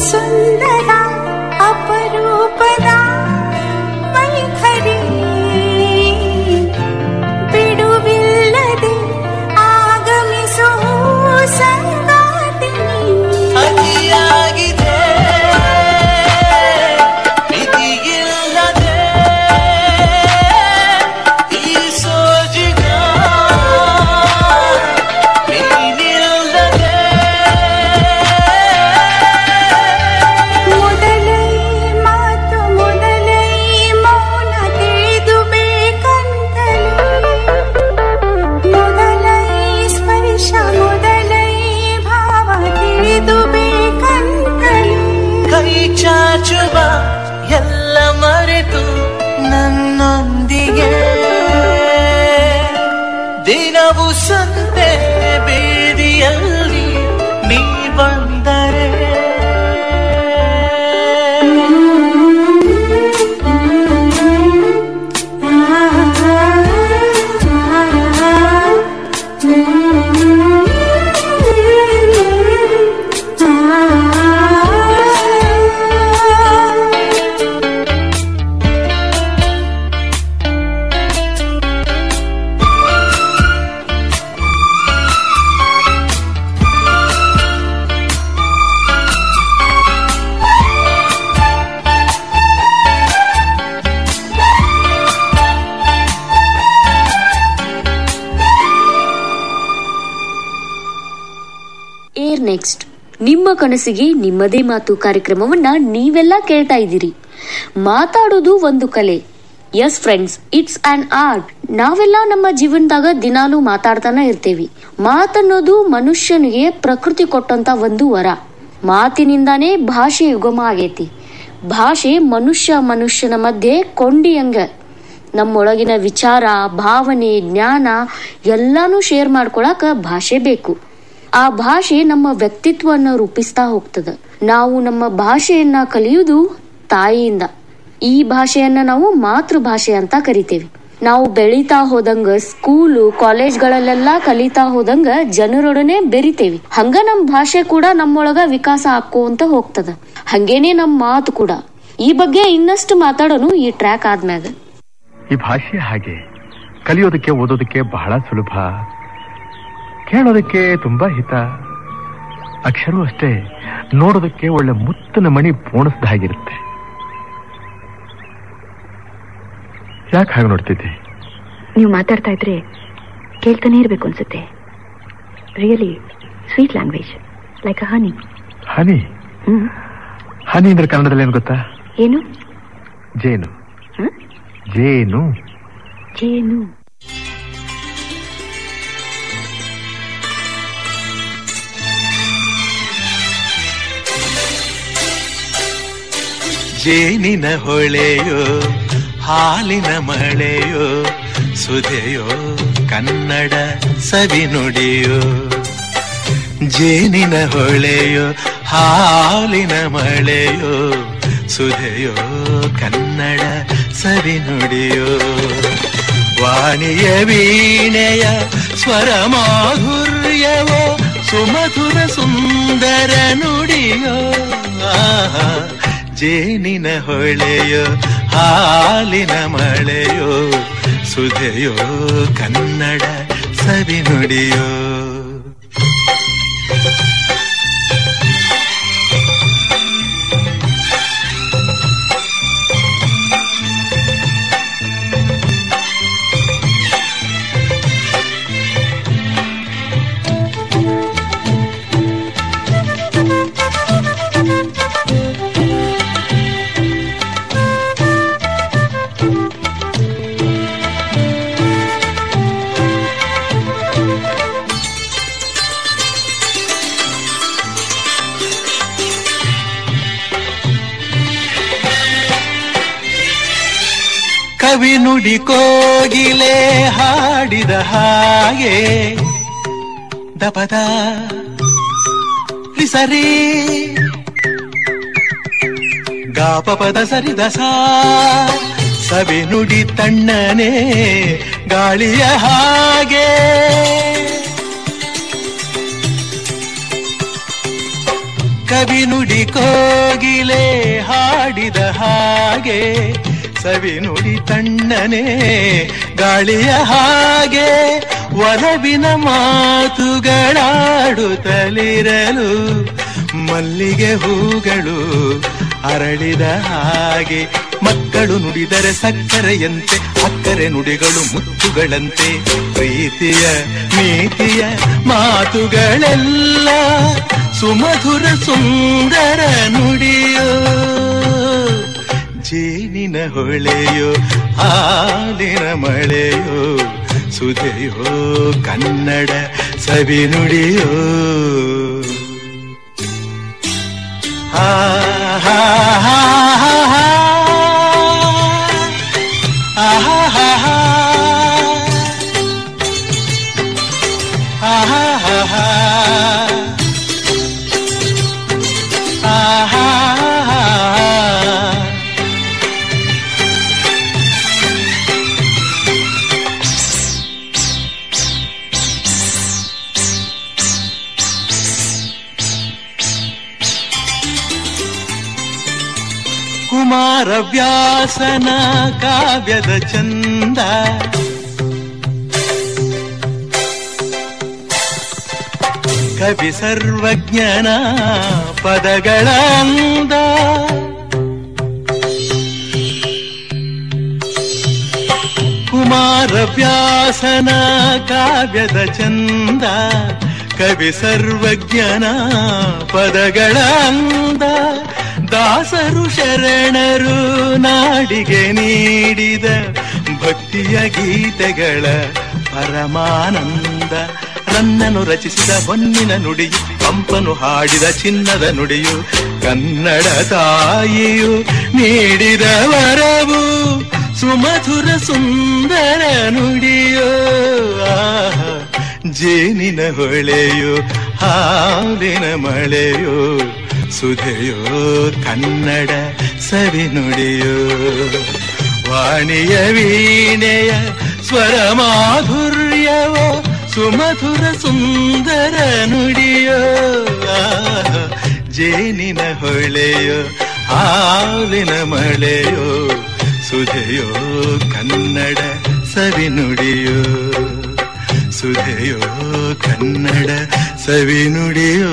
ಸುಂದರ ಅಪರೂಪದ ಮೈಖರಿ ಬಿಡುವಿಲ್ಲದೆ ಆಗಮಿಸೋ ಸಂಗಾತಿ ಅತಿಯಾಗಿದೆ ಮಿತಿಯಿಲ್ಲದೆ ಈ ಸೋಜಿಗ ನೀನಿಲ್ಲದೆ ಮೊದಲೈ ಮಾತು ಮೊದಲೈ ಮೌನ ತಿಳಿದು ಬೇಕಂತಲೇ ಮೊದಲೈ ಸ್ಪರ್ಶ ಮೊದಲೈ ಭಾವ ತಿಳಿದು ಬೇಕಂತಲೇ ಕೈ ಚಾಚುವ ಎಲ್ಲ ಮರೆತು ನನ್ನೊಂದಿಗೆ ದಿನವು ಸಂತೆ ಬೀದಿಯಲ್ಲಿ ನೀ ಬಂದರೆ ಏರ್ ನೆಕ್ಸ್ಟ್ ನಿಮ್ಮ ಕನಸಿಗೆ ನಿಮ್ಮದೇ ಮಾತು ಕಾರ್ಯಕ್ರಮವನ್ನ ನೀವೆಲ್ಲ ಕೇಳ್ತಾ ಇದ್ದೀರಿ ಮಾತಾಡೋದು ಒಂದು ಕಲೆ yes friends it's an art ನಾವೆಲ್ಲ ನಮ್ಮ ಜೀವನದಾಗ ದಿನಾಲೂ ಮಾತಾಡ್ತಾನೆ ಇರ್ತೇವಿ ಮಾತನ್ನೋದು ಮನುಷ್ಯನಿಗೆ ಪ್ರಕೃತಿ ಕೊಟ್ಟಂತ ಒಂದು ವರ ಮಾತಿನಿಂದಾನೇ ಭಾಷೆ ಯುಗಮ ಆಗೈತಿ ಭಾಷೆ ಮನುಷ್ಯ ಮನುಷ್ಯನ ಮಧ್ಯೆ ಕೊಂಡಿಯಂಗ ನಮ್ಮೊಳಗಿನ ವಿಚಾರ ಭಾವನೆ ಜ್ಞಾನ ಎಲ್ಲಾನು ಶೇರ್ ಮಾಡ್ಕೊಳಕ ಭಾಷೆ ಬೇಕು ಆ ಭಾಷೆ ನಮ್ಮ ವ್ಯಕ್ತಿತ್ವವನ್ನು ರೂಪಿಸ್ತಾ ಹೋಗ್ತದ ನಾವು ನಮ್ಮ ಭಾಷೆಯನ್ನ ಕಲಿಯುವುದು ತಾಯಿಯಿಂದ ಈ ಭಾಷೆಯನ್ನ ನಾವು ಮಾತೃಭಾಷೆ ಅಂತ ಕರಿತೇವೆ ನಾವು ಬೆಳೀತಾ ಹೋದಂಗ ಸ್ಕೂಲು ಕಾಲೇಜ್ಗಳಲ್ಲೆಲ್ಲ ಕಲಿತಾ ಹೋದಂಗ ಜನರೊಡನೆ ಬೆರಿತೇವಿ ಹಂಗ ನಮ್ ಭಾಷೆ ಕೂಡ ನಮ್ಮೊಳಗ ವಿಕಾಸ ಆಕೋಂತ ಹೋಗ್ತದ ಹಂಗೇನೆ ನಮ್ ಮಾತು ಕೂಡ ಈ ಬಗ್ಗೆ ಇನ್ನಷ್ಟು ಮಾತಾಡೋನು ಈ ಟ್ರ್ಯಾಕ್ ಆದ್ಮ್ಯಾಗ ಈ ಭಾಷೆ ಹಾಗೆ ಕಲಿಯೋದಕ್ಕೆ ಓದೋದಕ್ಕೆ ಬಹಳ ಸುಲಭ ಕೇಳೋದಕ್ಕೆ ತುಂಬಾ ಹಿತ ಅಕ್ಷರವೂ ಅಷ್ಟೇ ನೋಡೋದಕ್ಕೆ ಒಳ್ಳೆ ಮುತ್ತಿನ ಮಣಿ ಪೋಣಿಸ್ದ ಹಾಗಿರುತ್ತೆ ಯಾಕೆ ಹಾಗೆ ನೋಡ್ತಿದ್ದೆ ನೀವು ಮಾತಾಡ್ತಾ ಇದ್ರೆ ಕೇಳ್ತಾನೆ ಇರ್ಬೇಕು ಅನ್ಸುತ್ತೆ really sweet language like a honey honey hmm honey ಅಂದ್ರೆ ಕನ್ನಡದಲ್ಲಿ ಏನು ಗೊತ್ತಾ ಏನು ಜೇನು ಜೇನು ಜೇನು ಜೇನಿನ ಹೊಳೆಯೋ ಹಾಲಿನ ಮಳೆಯೋ ಸುಧೆಯೋ ಕನ್ನಡ ಸವಿನುಡಿಯೋ ಜೇನಿನ ಹೊಳೆಯೋ ಹಾಲಿನ ಮಳೆಯೋ ಸುಧೆಯೋ ಕನ್ನಡ ಸವಿನುಡಿಯೋ ವಾಣಿಯ ವೀಣೆಯ ಸ್ವರ ಮಾಧುರ್ಯವೋ ಸುಮಧುರ ಸುಂದರ ನುಡಿಯೋ ಆಹಾ ಜೇನಿನ ಹೊಳೆಯೋ ಹಾಲಿನ ಮಳೆಯೋ ಸುಧೆಯೋ ಕನ್ನಡ ಸವಿನುಡಿಯೋ ಕವಿ ನುಡಿ ಕೋಗಿಲೆ ಹಾಡಿದ ಹಾಗೆ ದಪದ ಸರಿ ಗಾಪಪದ ಸರಿದ ಸಾ ಸವಿ ನುಡಿ ತಣ್ಣನೆ ಗಾಳಿಯ ಹಾಗೆ ಕವಿ ನುಡಿ ಕೋಗಿಲೆ ಹಾಡಿದ ಹಾಗೆ ಸವಿ ನುಡಿ ತಣ್ಣನೆ ಗಾಳಿಯ ಹಾಗೆ ಒಲವಿನ ಮಾತುಗಳಾಡುತ್ತಲಿರಲು ಮಲ್ಲಿಗೆ ಹೂಗಳು ಅರಳಿದ ಹಾಗೆ ಮಕ್ಕಳು ನುಡಿದರೆ ಸಕ್ಕರೆಯಂತೆ ಅಕ್ಕರೆ ನುಡಿಗಳು ಮುತ್ತುಗಳಂತೆ ಪ್ರೀತಿಯ ನೀತಿಯ ಮಾತುಗಳೆಲ್ಲ ಸುಮಧುರ ಸುಂದರ ನುಡಿಯೋ ಜೇನಿನ ಹೊಳೆಯೋ ಹಾಲಿನ ಮಳೆಯೋ ಸುಧೆಯೋ ಕನ್ನಡ ಸವಿ ನುಡಿಯೋ ಹಾ ಹಾ ಹಾ ಹಾ ಹಾ ಆಹಾ ಹಾ ಹಾ ಆಹಾ ಹಾ ಹಾ ಆಹಾ ಹಾ ಹಾ ಕುಮಾರ ವ್ಯಾಸನ ಕಾವ್ಯದ ಚಂದ ಕವಿ ಸರ್ವಜ್ಞನ ಪದಗಳ ಅಂದ ಕುಮಾರ ವ್ಯಾಸನ ಕಾವ್ಯದ ಚಂದ ಕವಿ ಸರ್ವಜ್ಞನ ಪದಗಳ ಅಂದ ದಾಸರು ಶರಣರು ನಾಡಿಗೆ ನೀಡಿದ ಭಕ್ತಿಯ ಗೀತೆಗಳ ಪರಮಾನಂದ ರನ್ನನು ರಚಿಸಿದ ಹೊನ್ನಿನ ನುಡಿಯು ಪಂಪನು ಹಾಡಿದ ಚಿನ್ನದ ನುಡಿಯು ಕನ್ನಡ ತಾಯಿಯು ನೀಡಿದ ವರವು ಸುಮಧುರ ಸುಂದರ ನುಡಿಯೋ ಆಹಾ ಜೇನಿನ ಹೊಳೆಯೋ ಹಾಲಿನ ಮಳೆಯೋ ಸುಧೆಯೋ ಕನ್ನಡ ಸವಿ ನುಡಿಯೋ ವಾಣಿಯ ವೀಣೆಯ ಸ್ವರ ಮಾಧುರ್ಯವೋ ಸುಮಧುರ ಸುಂದರ ನುಡಿಯೋ ಆಹಾ, ಜೇನಿನ ಹೊಳೆಯೋ ಹಾಲಿನ ಮಳೆಯೋ ಸುಧೆಯೋ ಕನ್ನಡ ಸವಿ ನುಡಿಯೋ ಸುಧೆಯೋ ಕನ್ನಡ ಸವಿ ನುಡಿಯೋ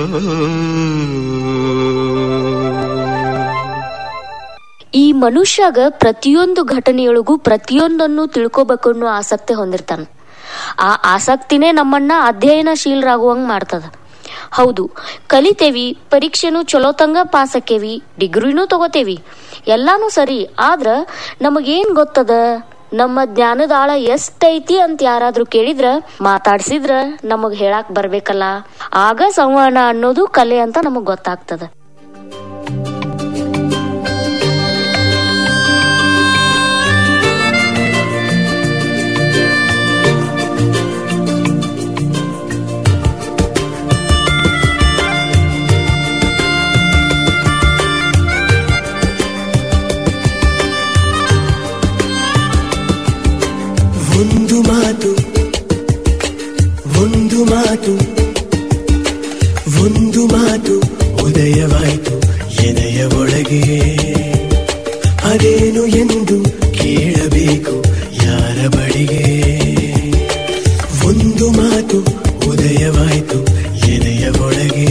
ಈ ಮನುಷ್ಯಗ ಪ್ರತಿಯೊಂದು ಘಟನೆಯೊಳಗೂ ಪ್ರತಿಯೊಂದನ್ನು ತಿಳ್ಕೊಬೇಕು ಅನ್ನೋ ಆಸಕ್ತಿ ಹೊಂದಿರ್ತಾನ ಆ ಆಸಕ್ತಿನೇ ನಮ್ಮನ್ನ ಅಧ್ಯಯನಶೀಲರಾಗುವಂಗ್ ಮಾಡ್ತದ ಹೌದು ಕಲಿತೇವಿ ಪರೀಕ್ಷೆನೂ ಚಲೋತಂಗ ಪಾಸ್ ಆಕೇವಿ ಡಿಗ್ರಿನೂ ತಗೋತೇವಿ ಎಲ್ಲಾನು ಸರಿ ಆದ್ರ ನಮಗೇನ್ ಗೊತ್ತದ ನಮ್ಮ ಜ್ಞಾನದ ಆಳ ಎಷ್ಟೈತಿ ಅಂತ ಯಾರಾದ್ರೂ ಕೇಳಿದ್ರ ಮಾತಾಡ್ಸಿದ್ರ ನಮಗ್ ಹೇಳಾಕ್ ಬರ್ಬೇಕಲ್ಲ ಆಗ ಸಂವಹನ ಅನ್ನೋದು ಕಲೆ ಅಂತ ನಮಗ್ ಗೊತ್ತಾಗ್ತದ ಒಂದು ಮಾತು ಒಂದು ಮಾತು ಒಂದು ಮಾತು ಉದಯವಾಯಿತು ಎದೆಯ ಒಳಗೆ ಅದೇನು ಎಂದು ಕೇಳಬೇಕು ಯಾರ ಬಳಿಗೆ ಒಂದು ಮಾತು ಉದಯವಾಯಿತು ಎದೆಯ ಒಳಗೆ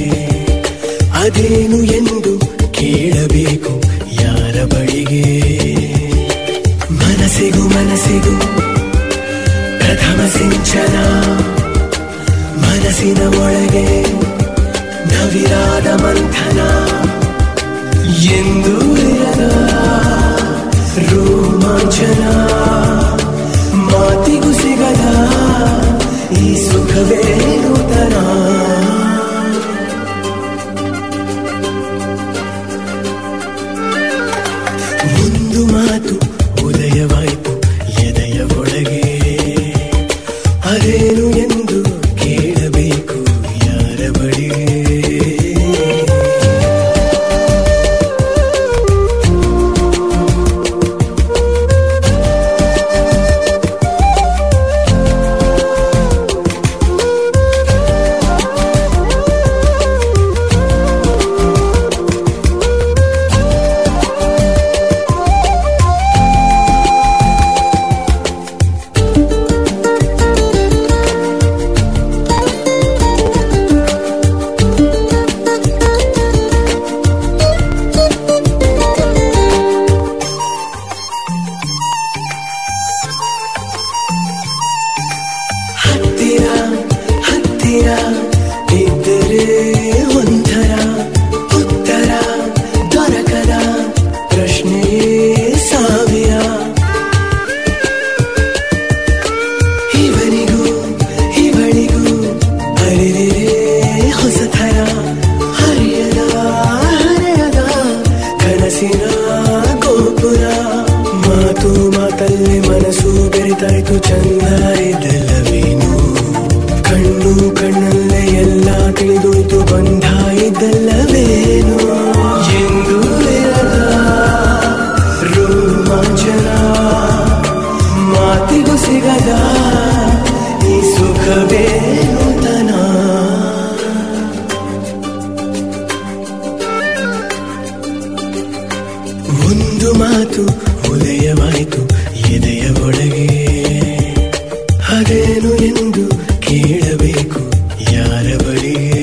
ಅದೇನು ಎಂದು ಕೇಳಬೇಕು ಯಾರ ಬಳಿಗೆ ಮನಸ್ಸಿಗೂ ಮನಸ್ಸಿಗೂ ಪ್ರಥಮ ಸಿಂಚನ ಮನಸ್ಸಿನ ಒಳಗೆ ನವಿರಾದ ಮಂಥನ ಎಂದು ಇರದ ರೋಮಾಂಚನ ಮಾತಿಗೂ ಸಿಗದ ಈ ಸುಖವೇ ನೂತನ ಒಂದು ಮಾತು ಉದಯವಾಯಿತು ಎದೆಯ ಒಳಗೆ ಅದೇನು ಎಂದು ಕೇಳಬೇಕು ಯಾರ ಬಳಿ ಮನಸ್ಸಿನ ಗೋಪುರ ಮಾತು ಮಾತಲ್ಲಿ ಮನಸ್ಸು ಬೆರೆತಾಯ್ತು ಚಂದ ಇದ್ದಲ್ಲವೇನು ಕಣ್ಣು ಕಣ್ಣಲ್ಲೇ ಎಲ್ಲ ತಿಳಿದೋಯ್ತು ಬಂಧ ಇದ್ದಲ್ಲವೇನು ಎಂದು ಇರದ ರೋಮಾಂಚನ ಮಾತಿಗೂ ಸಿಗದ ಈ ಸುಖವೇ ನೂತನ ಒಂದು ಮಾತು ಉದಯವಾಯಿತು ಎದೆಯ ಒಳಗೆ ಅದೇನು ಎಂದು ಕೇಳಬೇಕು ಯಾರ ಬಳಿಗೆ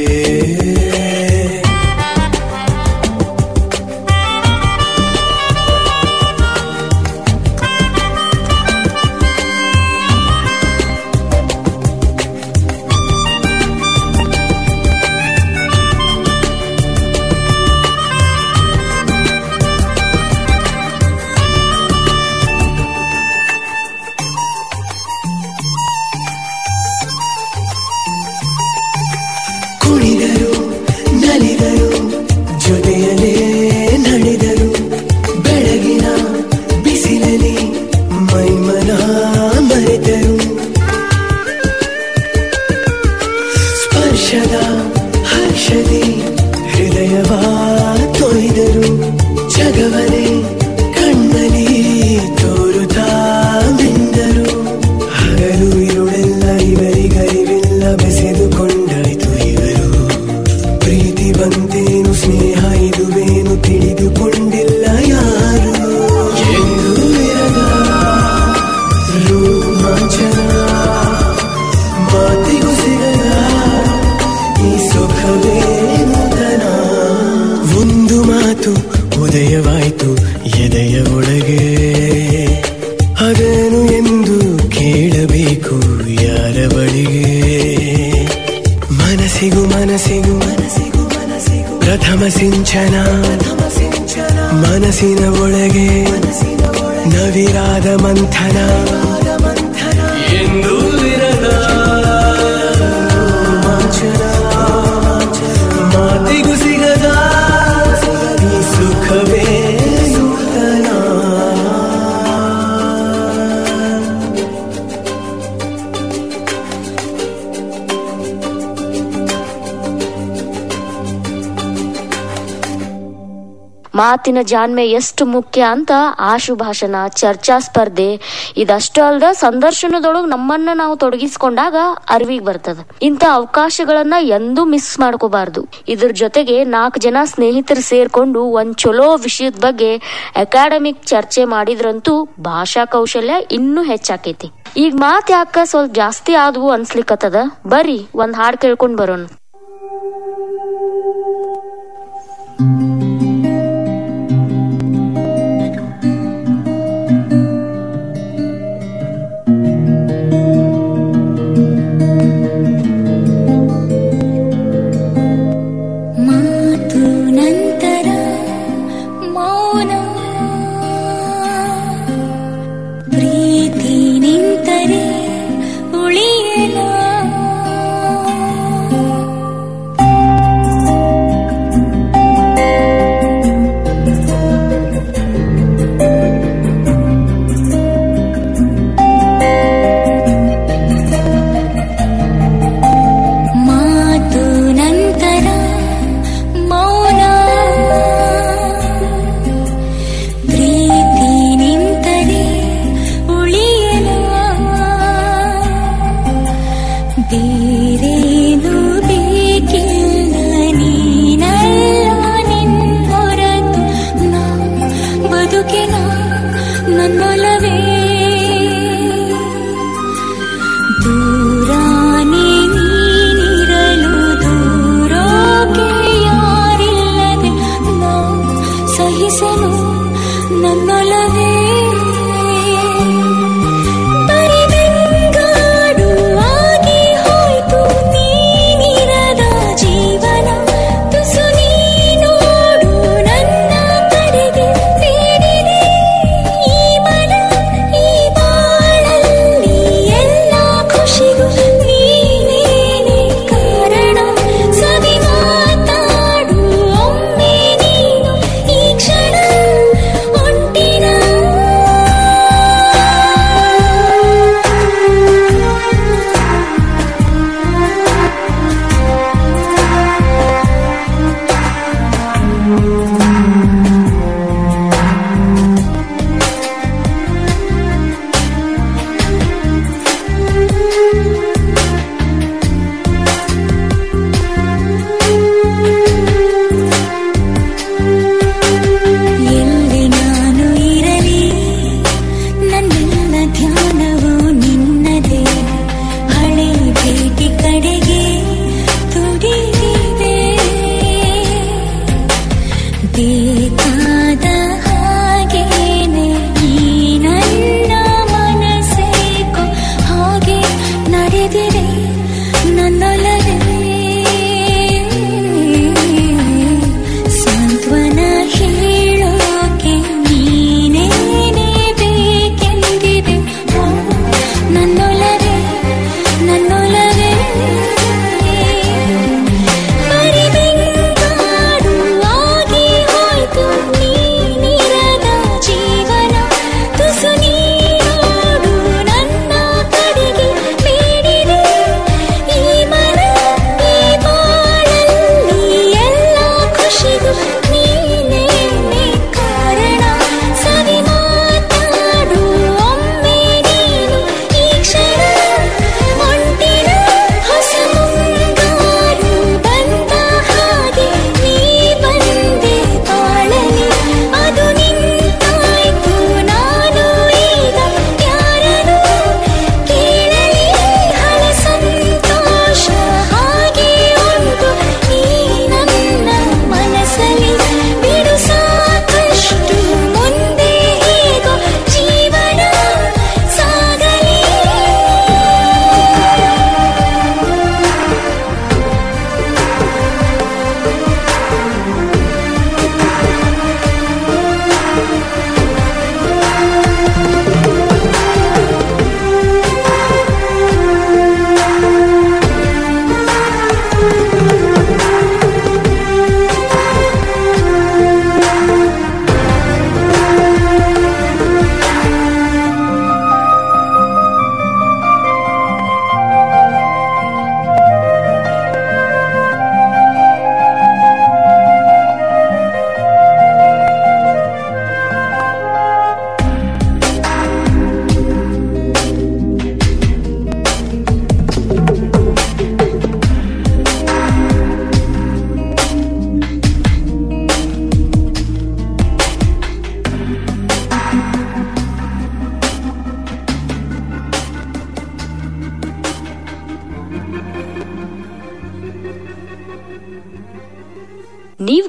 ಕುಣಿದರು ನಲಿದರು ಜೊತೆಯಲೇ ನಡೆದರು ಬೆಳಗಿನ ಬಿಸಿಲಲ್ಲಿ ಮೈಮನ ಮರೆತರು ಸ್ಪರ್ಶದ ಹರ್ಷದಿ ಹೃದಯವ ತೊಯ್ದರು ಜಗವನೇ ಕಣ್ಣಲ್ಲಿ ತೋರುತ್ತಾ ಮಿಂದರು ಹಗಲು ಇರುಳೆಲ್ಲ ಇವರಿಗರಿವಿಲ್ಲ ಬೆಸೆದುಕೊಂಡಾಯ್ತು ಇವರು ಪ್ರೀತಿ ಬಂತೇನು ಸ್ನೇಹ ಇದುವೇನು ತಿಳಿದುಕೊಂಡಿಲ್ಲ ಯಾರು ಎಂದು ಇರದ ರೋಮಾಂಚನ ಮಾತಿಗೂ ಸಿಗದ ಈ ಸುಖವೇ ನೂತನ ಒಂದು ಮಾತು ಉದಯವಾಯಿತು ಎದೆಯ ಒಳಗೆ ಅದೇನು ಎಂದು ಕೇಳಬೇಕು ಯಾರ ಬಳಿಗೆ ಮನಸ್ಸಿಗೂ ಮನಸ್ಸಿಗೂ ಮನಸ್ಸಿಗೂ ಮನಸ್ಸಿಗೂ ಪ್ರಥಮ ಸಿಂಚನ ಮನಸ್ಸಿನ ಒಳಗೆ ನವಿರಾದ ಮಂಥನ ಎಂದು ಇರದ ರೋಮಾಂಚನ ಮಾತಿಗೂ ಸಿಗದ ಈ ಸುಖವೇ ನೂತನ ಮಾತಿನ ಜಾಣ್ಮೆ ಎಷ್ಟು ಮುಖ್ಯ ಅಂತ ಆಶು ಭಾಷಣ ಚರ್ಚಾ ಸ್ಪರ್ಧೆ ಇದಷ್ಟು ಅಲ್ದ ಸಂದರ್ಶನದೊಳಗ್ ನಮ್ಮನ್ನ ನಾವು ತೊಡಗಿಸ್ಕೊಂಡಾಗ ಅರಿವಿಗೆ ಬರ್ತದ ಇಂಥ ಅವಕಾಶಗಳನ್ನ ಎಂದೂ ಮಿಸ್ ಮಾಡ್ಕೋಬಾರ್ದು ಇದ್ರ ಜೊತೆಗೆ ನಾಲ್ಕು ಜನ ಸ್ನೇಹಿತರು ಸೇರ್ಕೊಂಡು ಒಂದ್ ಚಲೋ ವಿಷಯದ ಬಗ್ಗೆ ಅಕಾಡೆಮಿಕ್ ಚರ್ಚೆ ಮಾಡಿದ್ರಂತೂ ಭಾಷಾ ಕೌಶಲ್ಯ ಇನ್ನೂ ಹೆಚ್ಚಾಕೈತಿ ಈಗ ಮಾತ್ ಯಾಕ ಸ್ವಲ್ಪ ಜಾಸ್ತಿ ಆದ್ವು ಅನ್ಸ್ಲಿಕ್ಕತ್ತದ ಬರ್ರಿ ಒಂದ್ ಹಾಡ್ ಕೇಳ್ಕೊಂಡ್ ಬರೋಣ ಮಾತು ನಂತರ ಮೌನ ಪ್ರೀತಿ ನಿಂತರೆ ಉಳಿಯಲ ಮಾತು ನಂತರ ಮೌನ ಪ್ರೀತಿ ನಿಂತರೆ ಉಳಿಯಲ ಬೇರೇನು ಬೇಕಿಲ್ಲ ನೀನಲ್ಲ ನಿನ್ನೊರತು ನಾ ಬದುಕಿನ ನನ್ನೊಲವೇ ದೂರಾನೆ ನೀನಿರಲು ದೂರೋಕೆ ಯಾರಿಲ್ಲದೆ ನಾ ಸಹಿಸಲು ನನ್ನೊಲವೇ ಬರಿಬೆಂಗಾಡು ಆಗಿ ಹೋಯ್ತು ನೀನಿರದ ಜೀವನ ತುಸು ನೀನೋಡು ನನ್ನ ಕಡೆಗೆ ಬೇಡಿದೆ ಈ ಮನ ಈ ಬಾಳಲ್ಲಿ ಎಲ್ಲ ಖುಷಿಗೂ ನೀನೇನೆ ಕಾರಣ ಸವಿ ಮಾತಾಡು ಒಮ್ಮೆ ನೀನು ಈ ಕ್ಷಣ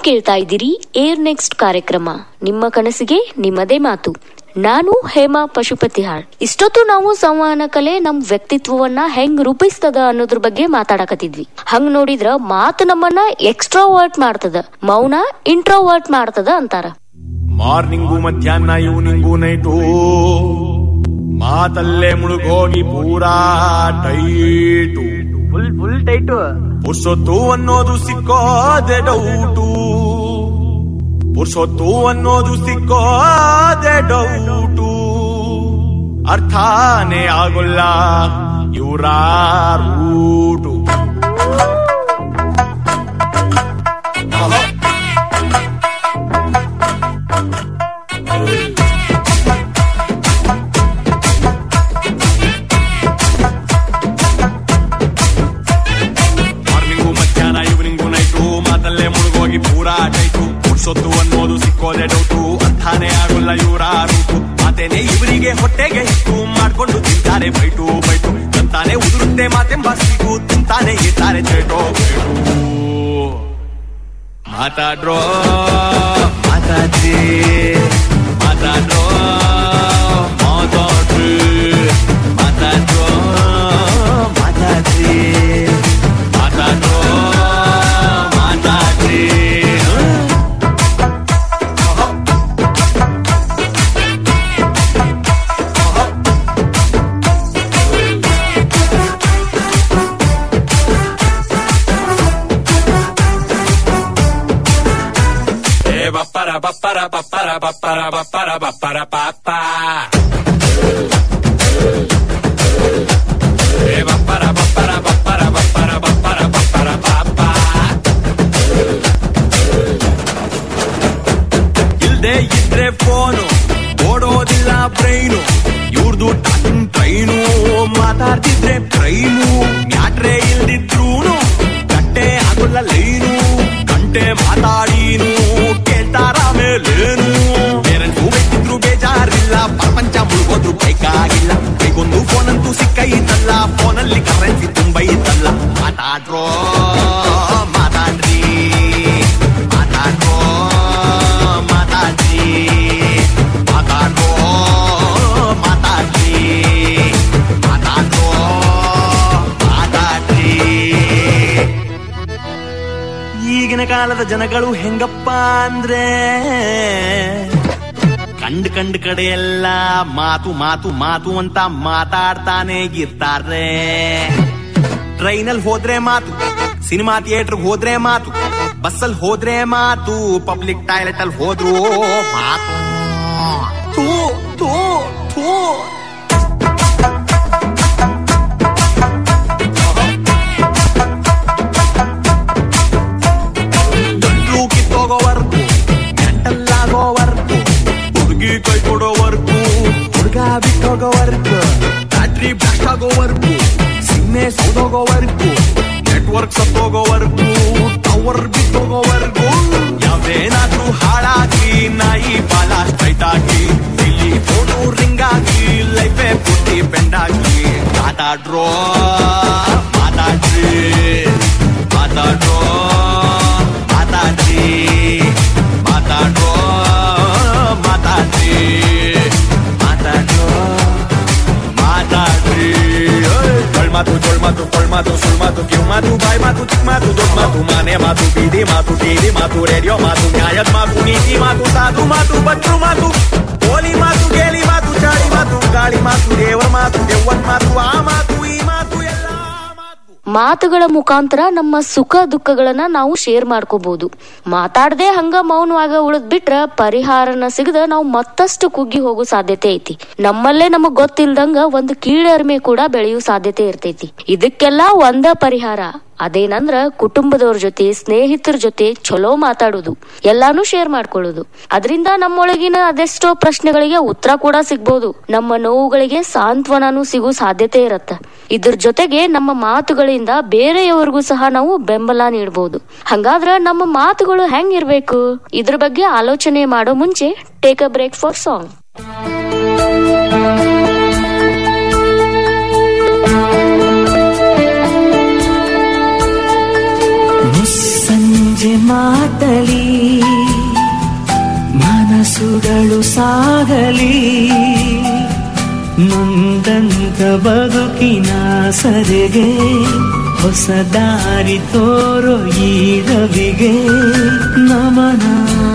ಕೇಳ್ತಾ ಇದ್ದೀರಿ ಏರ್ ನೆಕ್ಸ್ಟ್ ಕಾರ್ಯಕ್ರಮ ನಿಮ್ಮ ಕನಸಿಗೆ ನಿಮ್ಮದೇ ಮಾತು ನಾನು ಹೇಮಾ ಪಶುಪತಿಹಾಳ್ ಇಷ್ಟೊತ್ತು ನಾವು ಸಂವಹನ ಕಲೆ ನಮ್ ವ್ಯಕ್ತಿತ್ವವನ್ನ ಹೆಂಗ್ ರೂಪಿಸ್ತದ ಅನ್ನೋದ್ರ ಬಗ್ಗೆ ಮಾತಾಡಕತ್ತಿದ್ವಿ ಹಂಗ್ ನೋಡಿದ್ರ ಮಾತು ನಮ್ಮನ್ನ ಎಕ್ಸ್ಟ್ರೋವರ್ಟ್ ಮಾಡ್ತದ ಮೌನ ಇಂಟ್ರೋವರ್ಟ್ ಮಾಡ್ತದ ಅಂತಾರ ಮಾರ್ನಿಂಗು ಮಧ್ಯಾಹ್ನ ಈವ್ನಿಂಗು ನೈಟು ಮಾತಲ್ಲೇ ಮುಳುಗೋಗಿ ಪೂರಾ ಟೈಟು ಫುಲ್ ಫುಲ್ ಟೈಟು ಪುರ್ಸೊತ್ತು ಅನ್ನೋದು ಸಿಕ್ಕೋದೆ ಡೌಟು ಪುರ್ಸೊತ್ತು ಅನ್ನೋದು ಸಿಕ್ಕೋದೆ ಡೌಟು ಅರ್ಥಾನೇ ಆಗೋಲ್ಲ ಇವರ ರೂಟು ಮಾರ್ನಿಂಗು ಮಧ್ಯಾಹ್ನ ಈವ್ನಿಂಗು ನೈಟು ಮಾತಲ್ಲೇ ಮುಳುಗೋಗಿ ಪೂರಾ ಟೈಟು ಪುರ್ಸೊತ್ತು ಅನ್ನೋದು ಸಿಕ್ಕೋದೆ ಡೌಟು ಅರ್ಥಾನೇ ಆಗೋಲ್ಲ ಇವರ ರೂಟು ಮಾತೇನೆ ಇವರಿಗೆ ಹೊಟ್ಟೆಗೆ ಹಿಟ್ಟು ಮಾಡ್ಕೊಂಡು ತಿಂತಾರೆ ಬೈಟು ಬೈಟು ತಂತಾನೆ ಉದುರುತ್ತೆ ಮಾತೆಂಬ ಸಿಗು ತಿಂತಾನೆ ಇರ್ತಾರೆ ಚೇಟೋ ಬೇಟು ಮಾತಾಡ್ರೋ ಮಾತಾಡ್ರಿ ಮಾತಾಡ್ರೋ ಮಾತಾಡ್ರಿ ಮಾತಾಡ್ರೋ ಮಾತಾಡ್ರಿ ಮಾತಾಡ್ರೋ ಮಾತಾಡ್ರಿ Eh, bappara, bappara, bappara, bappara, bappara, bappara, pappa. Eh, bappara, bappara, bappara, bappara, bappara, bappara, pappa. ಇಲ್ದೆ ಇದ್ರೆ ಫೋನು ಓಡೋದಿಲ್ಲ ಬ್ರೈನು ಇವ್ರದು ಟಾಕಿಂಗ್ ಟ್ರೈನು ಮಾತಾಡ್ತಿದ್ರೆ ಟ್ರೈನು ಮ್ಯಾಟ್ರೆ ಇಲ್ದಿದ್ರೂನು ಕಟ್ಟೆ ಆಗೋಲ್ಲ ಲೈನು ಗಂಟೆ ಮಾತಾಡೀನು ಕೇಳ್ತಾರ ಮೇಲೇನು ಪೇರೆಂಟ್ಸು ಬೇಕಿದ್ರು ಬೇಜಾರಿಲ್ಲ ಪ್ರಪಂಚ ಮುಳುಗೋದ್ರು ಬೇಕಾಗಿಲ್ಲ ಕೈಗೊಂದು ಫೋನ್ ಅಂತೂ ಸಿಕ್ಕೈತಲ್ಲ ಫೋನಲ್ಲಿ ಕರೆನ್ಸಿ ತುಂಬೈತಲ್ಲ ಮಾತಾಡ್ರೋ ಮಾತಾಡ್ರಿ ಮಾತಾಡ್ರೋ ಮಾತಾಡ್ರಿ ಮಾತಾಡ್ರೋ ಮಾತಾಡ್ರಿ ಮಾತಾಡ್ರೋ ಮಾತಾಡ್ರಿ ಈಗಿನ ಕಾಲದ ಜನಗಳು ಹೆಂಗಪ್ಪ ಅಂದ್ರೆ ಕಂಡ್ ಕಂಡ್ ಕಡೆ ಎಲ್ಲ ಮಾತು ಮಾತು ಮಾತು ಅಂತ ಮಾತಾಡ್ತಾನೆ ಇರ್ತಾರೆ ಟ್ರೈನಲ್ಲಿ ಹೋದ್ರೆ ಮಾತು ಸಿನಿಮಾ ಥಿಯೇಟರ್ ಹೋದ್ರೆ ಮಾತು ಬಸ್ಸಲ್ಲಿ ಹೋದ್ರೆ ಮಾತು ಪಬ್ಲಿಕ್ ಟಾಯ್ಲೆಟ್ ಅಲ್ಲಿ ಹೋದ್ರು ಮಾತು ಥೂ ಥೂ ಥೂ ಗಂಟ್ಲು ಕಿತ್ತೋಗೋವರ್ಗು ಮೆಂಟಲ್ಲಾಗೋವರ್ಗು ಹುಡುಗಿ ಕೈ ಕೊಡೋವರ್ಗು ಹುಡುಗ ಬಿಟ್ಟೋಗೋವರ್ಗು ಬ್ಯಾಟ್ರಿ ಬ್ಲಾಸ್ಟ್ ಆಗೋವರ್ಗು ಸಿಮ್ಮೆ ಸೌದೋಗೋವರ್ಗು ನೆಟ್ವರ್ಕ್ ಸತ್ತೋಗೋವರ್ಗು ಟವರ್ ಬಿಟ್ಟೋಗೋವರ್ಗು ಯಾವ್ದೇನಾದ್ರೂ ಹಾಳಾಗಿ ನಾಯಿ ಬಾಲ ಸ್ಟ್ರೈಟ್ ಆಗಿ ಇಲ್ಲಿ ಫೋನು ರಿಂಗ್ ಆಗಿ ಲೈಫೇ ಪೂರ್ತಿ ಬೆಂಡಾಗಿ ಮಾತಾಡ್ರೋ ಮಾತಾಡ್ರಿ ಮಾತಾಡ್ರೋ ಮಾತಾಡ್ರಿ ಮಾತಾಡ್ರೋ ಮಾತಾಡ್ರಿ ಮಾತಾಡ್ರೋ ಮಾತಾಡ್ರಿ ಕೊಳ್ ಮಾತು ಜೋಳ್ ಮಾತು ಕೊಳ್ ಮಾತು ಸುಳ್ ಮಾತು ಕಿವ್ ಮಾತು ಬಾಯ್ ಮಾತು ಚಿಕ್ಕ ಮಾತು ದೊಡ್ಡ ಮಾತು ಮನೆ ಮಾತು ಬೀದಿ ಮಾತು ಟಿವಿ ಮಾತು ರೇಡಿಯೋ ಮಾತು ನ್ಯಾಯದ ಮಾತು ನೀತಿ ಮಾತು ಸಾಧು ಮಾತು ಬಚ್ಚು ಮಾತು ಕೋಲಿ ಮಾತು ಗೇಲಿ ಮಾತು ಚಾಳಿ ಮಾತು ಗಾಳಿ ಮಾತು ದೇವರ ಮಾತು ದೆವ್ವನ್ ಮಾತು ಆ ಮಾತು ಈ ಮಾತು ಎಲ್ಲ ಮಾತುಗಳ ಮುಖಾಂತರ ನಮ್ಮ ಸುಖ ದುಃಖಗಳನ್ನ ನಾವು ಶೇರ್ ಮಾಡ್ಕೋಬಹುದು ಮಾತಾಡದೆ ಹಂಗ ಮೌನವಾಗ ಉಳಿದ್ ಬಿಟ್ರ ಪರಿಹಾರನ ಸಿಗದ ನಾವು ಮತ್ತಷ್ಟು ಕುಗ್ಗಿ ಹೋಗೋ ಸಾಧ್ಯತೆ ಐತಿ ನಮ್ಮಲ್ಲೇ ನಮಗ್ ಗೊತ್ತಿಲ್ದಂಗ ಒಂದು ಕೀಳರಿಮೆ ಕೂಡ ಬೆಳೆಯೋ ಸಾಧ್ಯತೆ ಇರ್ತೈತಿ ಇದಕ್ಕೆಲ್ಲ ಒಂದ ಪರಿಹಾರ ಅದೇನಂದ್ರ ಕುಟುಂಬದವ್ರ ಜೊತೆ ಸ್ನೇಹಿತರ ಜೊತೆ ಚಲೋ ಮಾತಾಡೋದು ಎಲ್ಲಾನು ಶೇರ್ ಮಾಡ್ಕೊಳ್ಳೋದು ಅದರಿಂದ ನಮ್ಮೊಳಗಿನ ಅದೆಷ್ಟೋ ಪ್ರಶ್ನೆಗಳಿಗೆ ಉತ್ತರ ಕೂಡ ಸಿಗ್ಬೋದು ನಮ್ಮ ನೋವುಗಳಿಗೆ ಸಾಂತ್ವನನೂ ಸಿಗೋ ಸಾಧ್ಯತೆ ಇರತ್ತ ಇದ್ರ ಜೊತೆಗೆ ನಮ್ಮ ಮಾತುಗಳಿಂದ ಬೇರೆಯವರಿಗೂ ಸಹ ನಾವು ಬೆಂಬಲ ನೀಡಬಹುದು ಹಂಗಾದ್ರ ನಮ್ಮ ಮಾತುಗಳು ಹೆಂಗ್ ಇರ್ಬೇಕು ಇದ್ರ ಬಗ್ಗೆ ಆಲೋಚನೆ ಮಾಡೋ ಮುಂಚೆ take a break for song ಮುಸ್ಸಂಜೆ ಸಂಜೆ ಮಾತಲಿ ಮನಸ್ಸುಗಳು ಸಾಗಲಿ ನೊಂದಂತ ಬದುಕಿನ ಸದೆಗೆ ಹೊಸ ದಾರಿ ತೋರೋ ಈ ರವಿಗೆ ನಮನ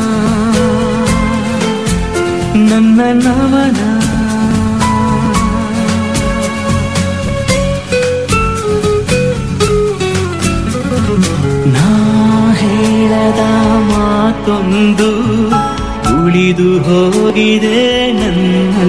ನನ್ನ ನಮನ ನಾ ಹೇಳದ ಮಾತೊಂದು ಉಳಿದು ಹೋಗಿದೆ ನನ್ನ